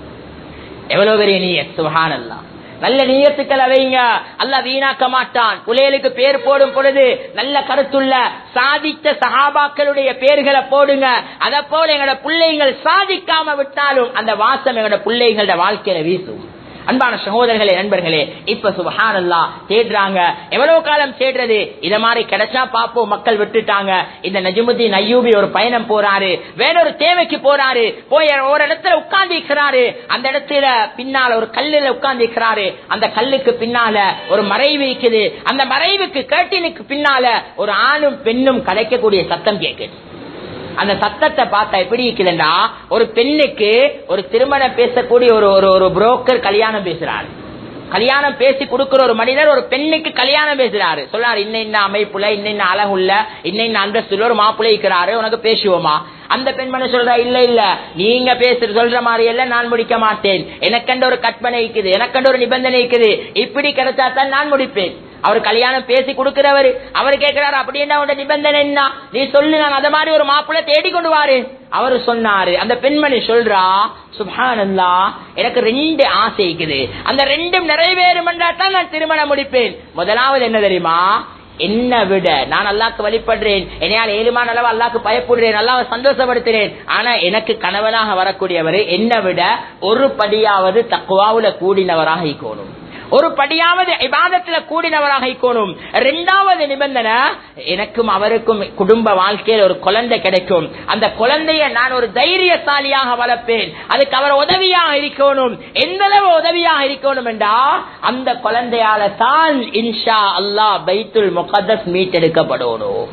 எவ்வளவு பெரிய நீயத் சுபஹானல்லாஹ் நல்ல நீயத்துக்களை வைங்க அல்ல வீணாக்க மாட்டான் புலையலுக்கு பேர் போடும் பொழுது நல்ல கருத்துள்ள சாதித்த சகாபாக்களுடைய பேர்களை போடுங்க அத போல எங்களோட பிள்ளைகள் சாதிக்காம விட்டாலும் அந்த வாசம் எங்களோட பிள்ளைகளோட வாழ்க்கையில வீசும் அன்பான சகோதரர்களே நண்பர்களே இப்ப சுபஹானல்லா தேடுறாங்க எவ்வளவு காலம் தேடுறது இத மாதிரி கிடைச்சா பாப்போம் மக்கள் விட்டுட்டாங்க இந்த நஜிமுதீன் ஐயூபி ஒரு பயணம் போறாரு வேறொரு தேவைக்கு போறாரு போய் ஒரு இடத்துல உட்கார்ந்து இருக்கிறாரு அந்த இடத்துல பின்னால ஒரு கல்லுல உட்கார்ந்து இருக்கிறாரு அந்த கல்லுக்கு பின்னால ஒரு மறைவு இருக்குது அந்த மறைவுக்கு கேட்டினுக்கு பின்னால ஒரு ஆணும் பெண்ணும் கலைக்கக்கூடிய சத்தம் கேட்குது அந்த சத்தத்தை பார்த்தா எப்படி இருக்குதுண்டா ஒரு பெண்ணுக்கு ஒரு திருமணம் பேசக்கூடிய ஒரு ஒரு ஒரு புரோக்கர் கல்யாணம் பேசுறாரு கல்யாணம் பேசி கொடுக்கிற ஒரு மனிதர் ஒரு பெண்ணுக்கு கல்யாணம் பேசுறாரு சொல்றாரு இன்ன இன்ன அமைப்புல இன்ன இன்ன அழகுள்ள இன்ன இன்ன அந்தஸ்துல ஒரு மாப்பிள்ளை இருக்கிறாரு உனக்கு பேசுவோமா அந்த பெண்மணி சொல்றா இல்ல இல்ல நீங்க பேசுற சொல்ற மாதிரி எல்லாம் நான் முடிக்க மாட்டேன் எனக்கண்ட ஒரு கற்பனை இருக்குது எனக்கண்ட ஒரு நிபந்தனை இருக்குது இப்படி கிடைச்சா தான் நான் முடிப்பேன் அவர் கல்யாணம் பேசி கொடுக்கிறவர் அவர் கேட்கிறாரு அப்படி என்ன உங்க நிபந்தனை என்ன நீ சொல்லு நான் அத மாதிரி ஒரு மாப்பிள்ளை தேடி கொண்டு வாரு அவரு சொன்னாரு அந்த பெண்மணி சொல்றா சுபானந்தா எனக்கு ரெண்டு ஆசை இருக்குது அந்த ரெண்டும் நிறைவேறும் தான் நான் திருமணம் முடிப்பேன் முதலாவது என்ன தெரியுமா என்ன விட நான் அல்லாக்கு வழிபடுறேன் என்னையால் ஏழுமான அளவு அல்லாக்கு பயப்படுறேன் அல்லாவை சந்தோஷப்படுத்துறேன் ஆனா எனக்கு கணவனாக வரக்கூடியவர் என்ன விட ஒரு படியாவது தக்குவாவுல கூடினவராக இருக்கணும் ஒரு படியாவது இபாதத்துல கூடினவராக இருக்கணும் இரண்டாவது நிபந்தனை எனக்கும் அவருக்கும் குடும்ப வாழ்க்கையில் ஒரு குழந்தை கிடைக்கும் அந்த குழந்தைய நான் ஒரு தைரியசாலியாக வளர்ப்பேன் அதுக்கு அவர் உதவியாக இருக்கணும் எந்த அளவு உதவியாக இருக்கணும் என்றா அந்த குழந்தையால தான் இன்ஷா அல்லாஹ் பைத்துல் முகதஸ் மீட்டெடுக்கப்படணும்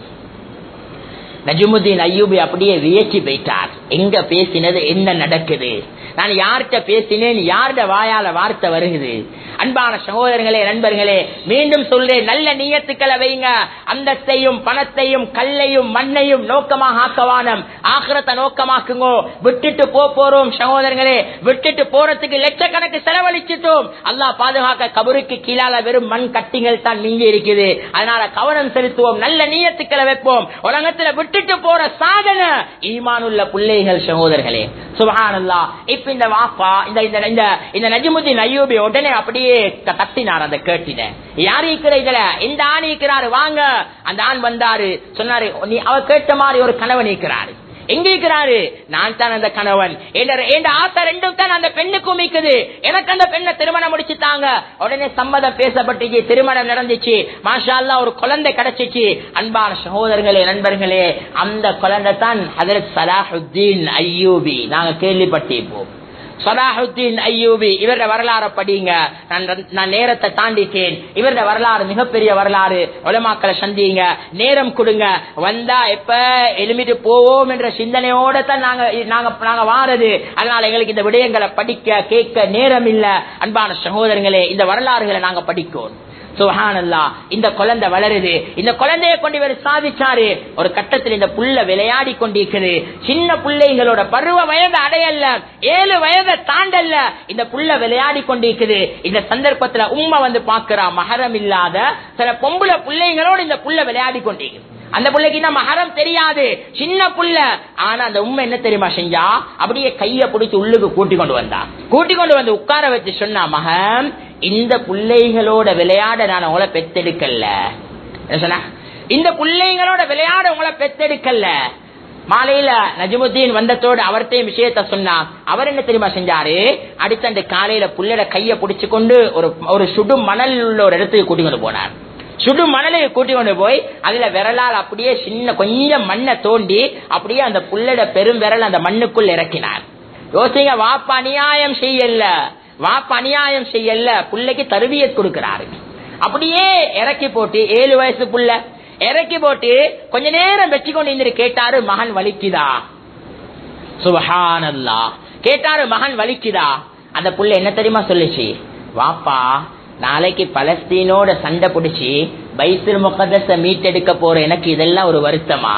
நஜிமுதீன் ஐயூபி அப்படியே வியச்சி போயிட்டார் எங்க பேசினது என்ன நடக்குது நான் யார்கிட்ட பேசினேன் யார்கிட்ட வாயால வார்த்தை வருகுது அன்பான சகோதரர்களே நண்பர்களே மீண்டும் சொல்றேன் நல்ல நீயத்துக்களை வைங்க அந்தத்தையும் பணத்தையும் கல்லையும் மண்ணையும் நோக்கமாக ஆக்கவானம் ஆக்கிரத்தை நோக்கமாக்குங்கோ விட்டுட்டு போ போறோம் சகோதரர்களே விட்டுட்டு போறதுக்கு லட்சக்கணக்கு செலவழிச்சிட்டோம் அல்லாஹ் பாதுகாக்க கபருக்கு கீழால வெறும் மண் கட்டிகள் தான் மிஞ்சி இருக்குது அதனால கவனம் செலுத்துவோம் நல்ல நீயத்துக்களை வைப்போம் உலகத்துல விட்டுட்டு போற சாதனை ஈமானுள்ள பிள்ளைகள் சகோதரர்களே சுபஹானல்லா இப்ப இந்த வாப்பா இந்த இந்த இந்த இந்த நஜிமுதீன் ஐயூபி உடனே அப்படியே க- கத்தினார் அந்த கேட்டின யார் இருக்கிற இதுல இந்த ஆண் இருக்கிறாரு வாங்க அந்த ஆண் வந்தாரு சொன்னாரு நீ அவ கேட்ட மாதிரி ஒரு கணவன் இருக்கிறாரு எங்க இருக்கிறாரு நான் தான் அந்த கணவன் என்ற- என்ற ஆசை ரெண்டும் தான் அந்த பெண்ணுக்கும் இருக்குது எனக்கு அந்த பெண்ணை திருமணம் முடிச்சுட்டாங்க உடனே சம்மதம் பேசப்பட்டுச்சு திருமணம் நடந்துச்சு மாஷா அல்லாஹ் ஒரு குழந்தை கிடைச்சிச்சு அன்பான சகோதரர்களே நண்பர்களே அந்த குழந்தை தான் ஹதரத் சலாஹுத்தீன் ஐயூபி நாங்க கேள்விப்பட்டிருப்போம் சலாஹுத்தீன் ஐயூபி இவருடைய வரலாறு படிங்க நான் நான் நேரத்தை தாண்டிட்டேன் இவருடைய வரலாறு மிகப்பெரிய வரலாறு உலமாக்களை சந்திங்க நேரம் கொடுங்க வந்தா எப்ப எழுமிட்டு போவோம் என்ற சிந்தனையோட தான் நாங்க நாங்க நாங்க வாரது அதனால எங்களுக்கு இந்த விடயங்களை படிக்க கேட்க நேரம் இல்ல அன்பான சகோதரங்களே இந்த வரலாறுகளை நாங்க படிக்கணும் சுஹானல்லா இந்த குழந்தை வளருது இந்த குழந்தைய கொண்டு இவர் சாதிச்சாரு ஒரு கட்டத்தில் இந்த புள்ள விளையாடி கொண்டிருக்குது சின்ன பிள்ளைகளோட பருவ வயது அடையல்ல ஏழு வயதை தாண்டல்ல இந்த புள்ள விளையாடி கொண்டிருக்குது இந்த சந்தர்ப்பத்துல உம்மை வந்து பாக்குறா மகரம் இல்லாத சில பொம்பளை பிள்ளைகளோட இந்த புள்ள விளையாடி கொண்டிருக்குது அந்த பிள்ளைக்கு என்ன மகரம் தெரியாது சின்ன புள்ள ஆனா அந்த உண்மை என்ன தெரியுமா செஞ்சா அப்படியே கைய பிடிச்சு உள்ளுக்கு கூட்டி கொண்டு வந்தா கூட்டி கொண்டு வந்து உட்கார வச்சு சொன்னா மகன் இந்த பிள்ளைகளோட விளையாட நான் உங்களை பெத்தெடுக்கல என்ன சொன்னா இந்த பிள்ளைங்களோட விளையாட உங்களை பெத்தெடுக்கல மாலையில நஜிமுத்தீன் வந்ததோடு அவர்கிட்ட விஷயத்த சொன்னா அவர் என்ன தெரியுமா செஞ்சாரு அடுத்த காலையில புள்ளையோட கைய பிடிச்சு கொண்டு ஒரு ஒரு சுடு மணல் உள்ள ஒரு இடத்துக்கு கூட்டி கொண்டு போனார் சுடு மணலை கூட்டி கொண்டு போய் அதுல விரலால் அப்படியே சின்ன கொஞ்சம் மண்ணை தோண்டி அப்படியே அந்த புள்ளட பெரும் விரல் அந்த மண்ணுக்குள் இறக்கினார் யோசிங்க வாப்ப அநியாயம் செய்யல வாப்ப அநியாயம் செய்யல புள்ளைக்கு தருவியத் கொடுக்கிறாரு அப்படியே இறக்கி போட்டு ஏழு வயசு புள்ள இறக்கி போட்டு கொஞ்ச நேரம் வச்சு கொண்டு இருந்து கேட்டாரு மகன் வலிக்குதா சுபஹானல்லா கேட்டாரு மகன் வலிக்குதா அந்த புள்ள என்ன தெரியுமா சொல்லுச்சு வாப்பா நாளைக்கு பலஸ்தீனோட சண்டை பிடிச்சி பைத்துல் முகதஸ மீட்டெடுக்க போற எனக்கு இதெல்லாம் ஒரு வருத்தமா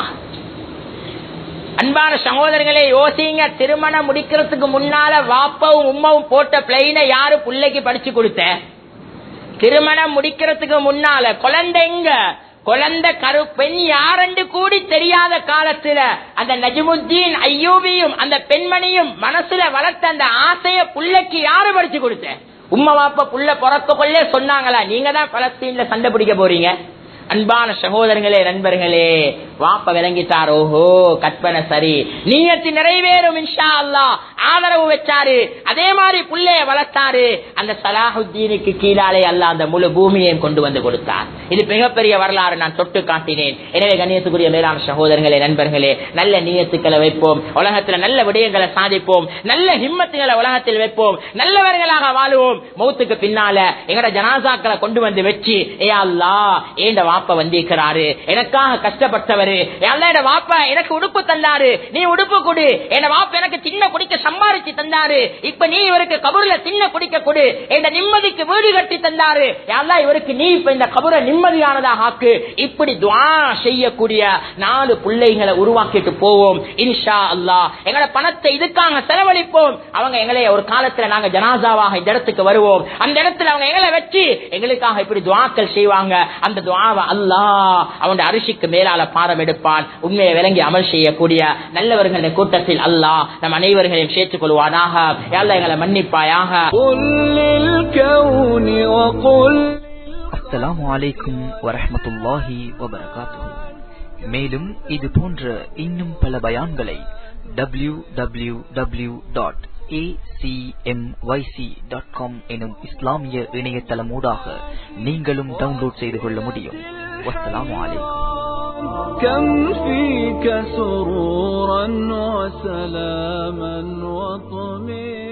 அன்பான சகோதரர்களே யோசிங்க திருமணம் முடிக்கிறதுக்கு முன்னால வாப்பாவும் உம்மாவும் போட்ட பிளைனை யாரு பிள்ளைக்கு படிச்சு கொடுத்த திருமணம் முடிக்கிறதுக்கு முன்னால குழந்தைங்க குழந்தை கரு பெண் யாரென்று கூடி தெரியாத காலத்துல அந்த நஜிமுத்தீன் ஐயூபியும் அந்த பெண்மணியும் மனசுல வளர்த்த அந்த ஆசைய புள்ளைக்கு யாரு படிச்சு கொடுத்த உம்மா வாப்ப புள்ள பிறக்க கொள்ளே சொன்னாங்களா நீங்க தான் பலஸ்தீன்ல சண்டை பிடிக்க போறீங்க அன்பான சகோதரங்களே நண்பர்களே வாப்ப விளங்கிட்டார் ஓஹோ கற்பனை சரி நீயத்து நிறைவேறும் இன்ஷா அல்லா ஆதரவு வச்சாரு அதே மாதிரி புள்ளைய வளர்த்தாரு அந்த சலாஹுத்தீனுக்கு கீழாலே அல்ல அந்த முழு பூமியையும் கொண்டு வந்து கொடுத்தார் இது மிகப்பெரிய வரலாறு நான் தொட்டு காட்டினேன் எனவே கண்ணியத்துக்குரிய மேலான சகோதரர்களே நண்பர்களே நல்ல நீயத்துக்களை வைப்போம் உலகத்துல நல்ல விடயங்களை சாதிப்போம் நல்ல ஹிம்மத்துகளை உலகத்தில் வைப்போம் நல்லவர்களாக வாழுவோம் மௌத்துக்கு பின்னால எங்கட ஜனாசாக்களை கொண்டு வந்து வச்சு ஏ அல்லா ஏண்ட வாப்ப வந்திருக்கிறாரு எனக்காக கஷ்டப்பட்டவரு அல்ல என் வாப்பா எனக்கு உடுப்பு தந்தாரு நீ உடுப்பு கொடு என் வாப்பா எனக்கு சின்ன குடிக்க சம்பாரிச்சு தந்தாரு இப்ப நீ இவருக்கு கபூர்ல சின்ன குடிக்க கொடு என் நிம்மதிக்கு வீடு கட்டி தந்தாரு அல்ல இவருக்கு நீ இப்ப இந்த கபூரை நிம்மதியானதாக ஆக்கு இப்படி துவா செய்யக்கூடிய நாலு பிள்ளைகளை உருவாக்கிட்டு போவோம் இன்ஷா அல்லாஹ் எங்களோட பணத்தை இதுக்காக செலவழிப்போம் அவங்க எங்களை ஒரு காலத்துல நாங்க ஜனாசாவாக இந்த இடத்துக்கு வருவோம் அந்த இடத்துல அவங்க எங்களை வச்சு எங்களுக்காக இப்படி துவாக்கள் செய்வாங்க அந்த துவாவை அல்லாஹ் அவனுடைய அரிசிக்கு மேலால பாரம் எடுப்பான் உண்மையை விளங்கி அமல் செய்யக்கூடிய நல்லவர்களின் கூட்டத்தில் அல்லாஹ் நம் அனைவர்களையும் சேர்த்துக் கொள்வானாக யாழ்லா எங்களை மன்னிப்பாயாக قل للكون وقل அஸ்ஸலாமு அலைக்கும் வரஹ்மத்துல்லாஹி வபரகாத்துஹு மேலும் இது போன்ற இன்னும் பல பயான்களை W W W dot dot com எனும் இஸ்லாமிய இணையதளமூடாக நீங்களும் டவுன்லோட் செய்து கொள்ள முடியும் வஸ்ஸலாமு அலைக்கும் كم فيك سرورا وسلاما وطمئنا